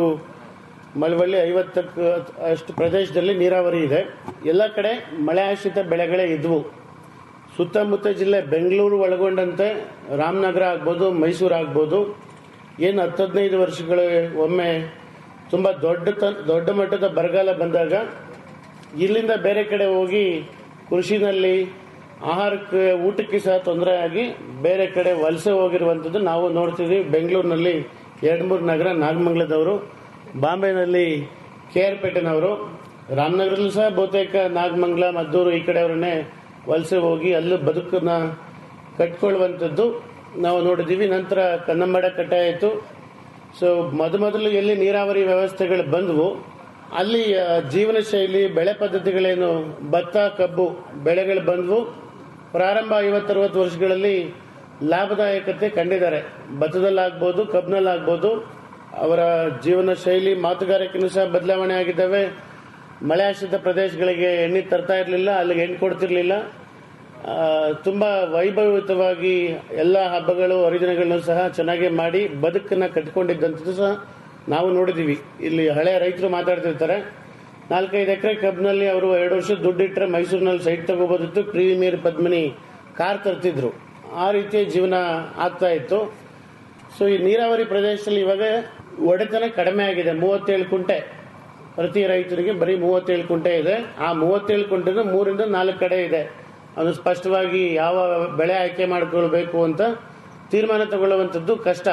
ಮಳವಳ್ಳಿ ಐವತ್ತಕ್ಕೆ ಅಷ್ಟು ಪ್ರದೇಶದಲ್ಲಿ ನೀರಾವರಿ ಇದೆ ಎಲ್ಲ ಕಡೆ ಮಳೆ ಆಶ್ರಿತ ಬೆಳೆಗಳೇ ಇದ್ವು ಸುತ್ತಮುತ್ತ ಜಿಲ್ಲೆ ಬೆಂಗಳೂರು ಒಳಗೊಂಡಂತೆ ರಾಮನಗರ ಆಗ್ಬೋದು ಮೈಸೂರು ಆಗ್ಬೋದು ಏನು ಹತ್ತು ಹದಿನೈದು ವರ್ಷಗಳ ಒಮ್ಮೆ ತುಂಬ ದೊಡ್ಡ ತ- ದೊಡ್ಡ ಮಟ್ಟದ ಬರಗಾಲ ಬಂದಾಗ ಇಲ್ಲಿಂದ ಬೇರೆ ಕಡೆ ಹೋಗಿ ಕೃಷಿನಲ್ಲಿ ಆಹಾರಕ್ಕೆ ಊಟಕ್ಕೆ ಸಹ ತೊಂದರೆ ಆಗಿ ಬೇರೆ ಕಡೆ ವಲಸೆ ಹೋಗಿರುವಂಥದ್ದು ನಾವು ನೋಡ್ತಿದ್ವಿ ಬೆಂಗಳೂರಿನಲ್ಲಿ ಎರಡು ಮೂರು ನಗರ ನಾಗಮಂಗಲದವರು ಬಾಂಬೆನಲ್ಲಿ ಕೆ ಆರ್ ಪೇಟೆನವರು ರಾಮನಗರದಲ್ಲೂ ಸಹ ಬಹುತೇಕ ನಾಗಮಂಗಲ ಮದ್ದೂರು ಈ ಕಡೆಯವರನ್ನೇ ವಲಸೆ ಹೋಗಿ ಅಲ್ಲೂ ಬದುಕನ್ನ ಕಟ್ಕೊಳ್ಳುವಂಥದ್ದು ನಾವು ನೋಡಿದ್ದೀವಿ ನಂತರ ಕನ್ನಂಬಾಡ ಕಟ್ಟಾಯಿತು ಸೊ ಮೊದ ಮೊದಲು ಎಲ್ಲಿ ನೀರಾವರಿ ವ್ಯವಸ್ಥೆಗಳು ಬಂದವು ಅಲ್ಲಿ ಆ, ಜೀವನ ಶೈಲಿ ಬೆಳೆ ಪದ್ಧತಿಗಳೇನು ಭತ್ತ ಕಬ್ಬು ಬೆಳೆಗಳು ಬಂದವು ಪ್ರಾರಂಭ ಐವತ್ತರವತ್ತು ವರ್ಷಗಳಲ್ಲಿ ಲಾಭದಾಯಕತೆ ಕಂಡಿದ್ದಾರೆ ಭತ್ತದಲ್ಲಾಗ್ಬೋದು ಕಬ್ಬಿನಲ್ಲಾಗ್ಬೋದು ಅವರ ಜೀವನ ಶೈಲಿ ಮಾತುಗಾರಿಕೆನೂ ಸಹ ಬದಲಾವಣೆ ಆಗಿದ್ದಾವೆ ಮಳೆ ಆಶ್ರಿತ ಪ್ರದೇಶಗಳಿಗೆ ಎಣ್ಣೆ ತರ್ತಾ ಇರಲಿಲ್ಲ ಅಲ್ಲಿಗೆ ಎಣ್ಣೆ ಕೊಡ್ತಿರ್ಲಿಲ್ಲ ಆ, ತುಂಬಾ ವೈಭವಯುತವಾಗಿ ಎಲ್ಲ ಹಬ್ಬಗಳು ಹರಿದಿನಗಳನ್ನು ಸಹ ಚೆನ್ನಾಗಿ ಮಾಡಿ ಬದುಕನ್ನ ಕಟ್ಕೊಂಡಿದ್ದಂಥದ್ದು ಸಹ ನಾವು ನೋಡಿದೀವಿ ಇಲ್ಲಿ ಹಳೆ ರೈತರು ಮಾತಾಡ್ತಿರ್ತಾರೆ ನಾಲ್ಕೈದು ಎಕರೆ ಕಬ್ಬಿನಲ್ಲಿ ಅವರು ಎರಡು ವರ್ಷ ದುಡ್ಡಿಟ್ರೆ ಮೈಸೂರಿನಲ್ಲಿ ಸೈಟ್ ತಗೋಬೋದಿತ್ತು ಪ್ರೀಮಿಯರ್ ಪದ್ಮಿನಿ ಕಾರ್ ತರ್ತಿದ್ರು ಆ ರೀತಿಯ ಜೀವನ ಆಗ್ತಾ ಇತ್ತು ಸೊ ಈ ನೀರಾವರಿ ಪ್ರದೇಶದಲ್ಲಿ ಇವಾಗ ಒಡೆತನ ಕಡಿಮೆ ಆಗಿದೆ ಮೂವತ್ತೇಳು ಕುಂಟೆ ಪ್ರತಿ ರೈತರಿಗೆ ಬರೀ ಮೂವತ್ತೇಳು ಕುಂಟೆ ಇದೆ ಆ ಮೂವತ್ತೇಳು ಕುಂಟೆನ ಮೂರಿಂದ ನಾಲ್ಕು ಕಡೆ ಇದೆ ಅದು ಸ್ಪಷ್ಟವಾಗಿ ಯಾವ ಬೆಳೆ ಆಯ್ಕೆ ಮಾಡ್ಕೊಳ್ಬೇಕು ಅಂತ ತೀರ್ಮಾನ ತಗೊಳ್ಳುವಂಥದ್ದು ಕಷ್ಟ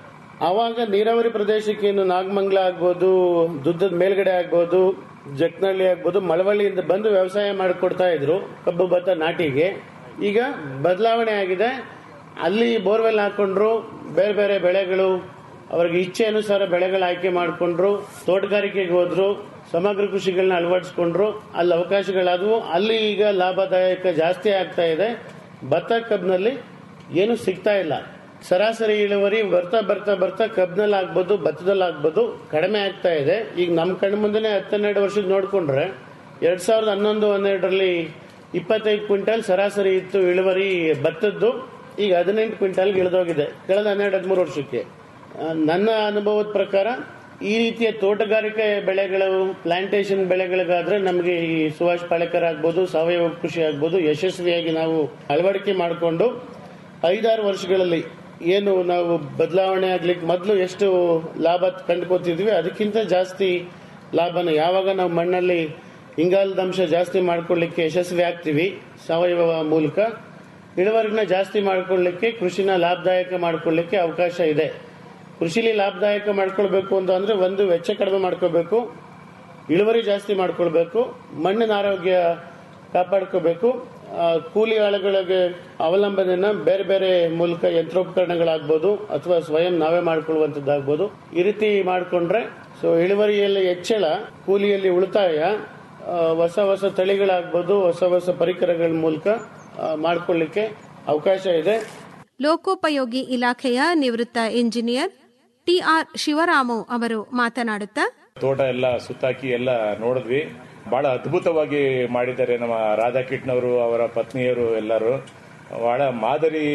ಆವಾಗ ನೀರಾವರಿ ಪ್ರದೇಶಕ್ಕೆ ಏನು ನಾಗಮಂಗಲ ಆಗ್ಬೋದು ದುದ್ದದ ಮೇಲ್ಗಡೆ ಆಗ್ಬೋದು ಜಕ್ನಹಳ್ಳಿ ಆಗ್ಬೋದು ಮಳವಳ್ಳಿಯಿಂದ ಬಂದು ವ್ಯವಸಾಯ ಮಾಡಿಕೊಡ್ತಾ ಇದ್ರು ಕಬ್ಬು ಭತ್ತ ನಾಟಿಗೆ ಈಗ ಬದಲಾವಣೆ ಆಗಿದೆ ಅಲ್ಲಿ ಬೋರ್ವೆಲ್ ಹಾಕೊಂಡ್ರು ಬೇರೆ ಬೇರೆ ಬೆಳೆಗಳು ಅವ್ರಿಗೆ ಇಚ್ಛೆ ಅನುಸಾರ ಬೆಳೆಗಳ ಆಯ್ಕೆ ಮಾಡಿಕೊಂಡ್ರು ತೋಟಗಾರಿಕೆಗೆ ಹೋದ್ರು ಸಮಗ್ರ ಕೃಷಿಗಳನ್ನ ಅಳವಡಿಸ್ಕೊಂಡ್ರು ಅಲ್ಲಿ ಅವಕಾಶಗಳಾದವು ಅಲ್ಲಿ ಈಗ ಲಾಭದಾಯಕ ಜಾಸ್ತಿ ಆಗ್ತಾ ಇದೆ ಭತ್ತ ಕಬ್ನಲ್ಲಿ ಏನು ಸಿಗ್ತಾ ಇಲ್ಲ ಸರಾಸರಿ ಇಳುವರಿ ಬರ್ತಾ ಬರ್ತಾ ಬರ್ತಾ ಕಬ್ನಲ್ಲಿ ಆಗ್ಬೋದು ಭತ್ತದಲ್ಲಿ ಆಗ್ಬೋದು ಕಡಿಮೆ ಆಗ್ತಾ ಇದೆ ಈಗ ನಮ್ಮ ಕಣ್ಣು ಮುಂದೆನೆ ಹತ್ತೆರಡು ವರ್ಷದ ನೋಡ್ಕೊಂಡ್ರೆ ಎರಡ್ ಸಾವಿರದ ಹನ್ನೊಂದು ಹನ್ನೆರಡರಲ್ಲಿ ಇಪ್ಪತ್ತೈದು ಕ್ವಿಂಟಲ್ ಸರಾಸರಿ ಇತ್ತು ಇಳುವರಿ ಭತ್ತದ್ದು ಈಗ ಹದಿನೆಂಟು ಕ್ವಿಂಟಲ್ಗೆ ಇಳಿದೋಗಿದೆ ಕಳೆದ ಹನ್ನೆರಡು ಹದಿಮೂರು ವರ್ಷಕ್ಕೆ ಆ, ನನ್ನ ಅನುಭವದ ಪ್ರಕಾರ ಈ ರೀತಿಯ ತೋಟಗಾರಿಕೆ ಬೆಳೆಗಳು ಪ್ಲಾಂಟೇಶನ್ ಬೆಳೆಗಳಿಗಾದ್ರೆ ನಮಗೆ ಈ ಸುಭಾಷ್ ಪಾಳೇಕರ್ ಆಗ್ಬೋದು ಸಾವಯವ ಕೃಷಿ ಆಗ್ಬೋದು ಯಶಸ್ವಿಯಾಗಿ ನಾವು ಅಳವಡಿಕೆ ಮಾಡಿಕೊಂಡು ಐದಾರು ವರ್ಷಗಳಲ್ಲಿ ಏನು ನಾವು ಬದಲಾವಣೆ ಆಗ್ಲಿಕ್ಕೆ ಮೊದಲು ಎಷ್ಟು ಲಾಭ ಕಂಡುಕೋತಿದ್ವಿ ಅದಕ್ಕಿಂತ ಜಾಸ್ತಿ ಲಾಭನ ಯಾವಾಗ ನಾವು ಮಣ್ಣಲ್ಲಿ ಇಂಗಾಲದ ಅಂಶ ಜಾಸ್ತಿ ಮಾಡ್ಕೊಳ್ಳಿಕ್ಕೆ ಯಶಸ್ವಿ ಆಗ್ತೀವಿ ಸಾವಯವ ಮೂಲಕ ಇಳುವರಿನ ಜಾಸ್ತಿ ಮಾಡ್ಕೊಳ್ಳಿಕ್ಕೆ ಕೃಷಿನ ಲಾಭದಾಯಕ ಮಾಡ್ಕೊಳ್ಳಿಕ್ಕೆ ಅವಕಾಶ ಇದೆ ಕೃಷಿಲಿ ಲಾಭದಾಯಕ ಮಾಡ್ಕೊಳ್ಬೇಕು ಅಂತ ಅಂದ್ರೆ ಒಂದು ವೆಚ್ಚ ಕಡಿಮೆ ಮಾಡ್ಕೋಬೇಕು ಇಳುವರಿ ಜಾಸ್ತಿ ಮಾಡ್ಕೊಳ್ಬೇಕು ಮಣ್ಣಿನ ಆರೋಗ್ಯ ಕಾಪಾಡ್ಕೋಬೇಕು ಆ, ಕೂಲಿ ಆಳುಗಳಿಗೆ ಅವಲಂಬನೆನ ಬೇರೆ ಬೇರೆ ಮೂಲಕ ಯಂತ್ರೋಪಕರಣಗಳಾಗ್ಬೋದು ಅಥವಾ ಸ್ವಯಂ ನಾವೇ ಮಾಡ್ಕೊಳ್ಳುವಂಥದ್ದಾಗ್ಬೋದು ಈ ರೀತಿ ಮಾಡಿಕೊಂಡ್ರೆ ಸೊ ಇಳುವರಿಯಲ್ಲಿ ಹೆಚ್ಚಳ ಕೂಲಿಯಲ್ಲಿ ಉಳಿತಾಯ ಆ, ಹೊಸ ಹೊಸ ತಳಿಗಳಾಗ್ಬೋದು ಹೊಸ ಹೊಸ ಪರಿಕರಗಳ ಮೂಲಕ ಆ, ಮಾಡ್ಕೊಳ್ಳಿಕ್ಕೆ ಅವಕಾಶ ಇದೆ ಲೋಕೋಪಯೋಗಿ ಇಲಾಖೆಯ ನಿವೃತ್ತ ಇಂಜಿನಿಯರ್ ಟಿಆರ್ ಶಿವರಾಮು ಅವರು ಮಾತನಾಡುತ್ತಾ ತೋಟ ಎಲ್ಲ ಸುತ್ತಾಕಿ ಎಲ್ಲ ನೋಡಿದ್ವಿ ಬಹಳ ಅದ್ಭುತವಾಗಿ ಮಾಡಿದ್ದಾರೆ ನಮ್ಮ ರಾಧಾಕಿಟ್ನವರು ಅವರ ಪತ್ನಿಯರು ಎಲ್ಲರೂ ಬಹಳ ಮಾದರಿ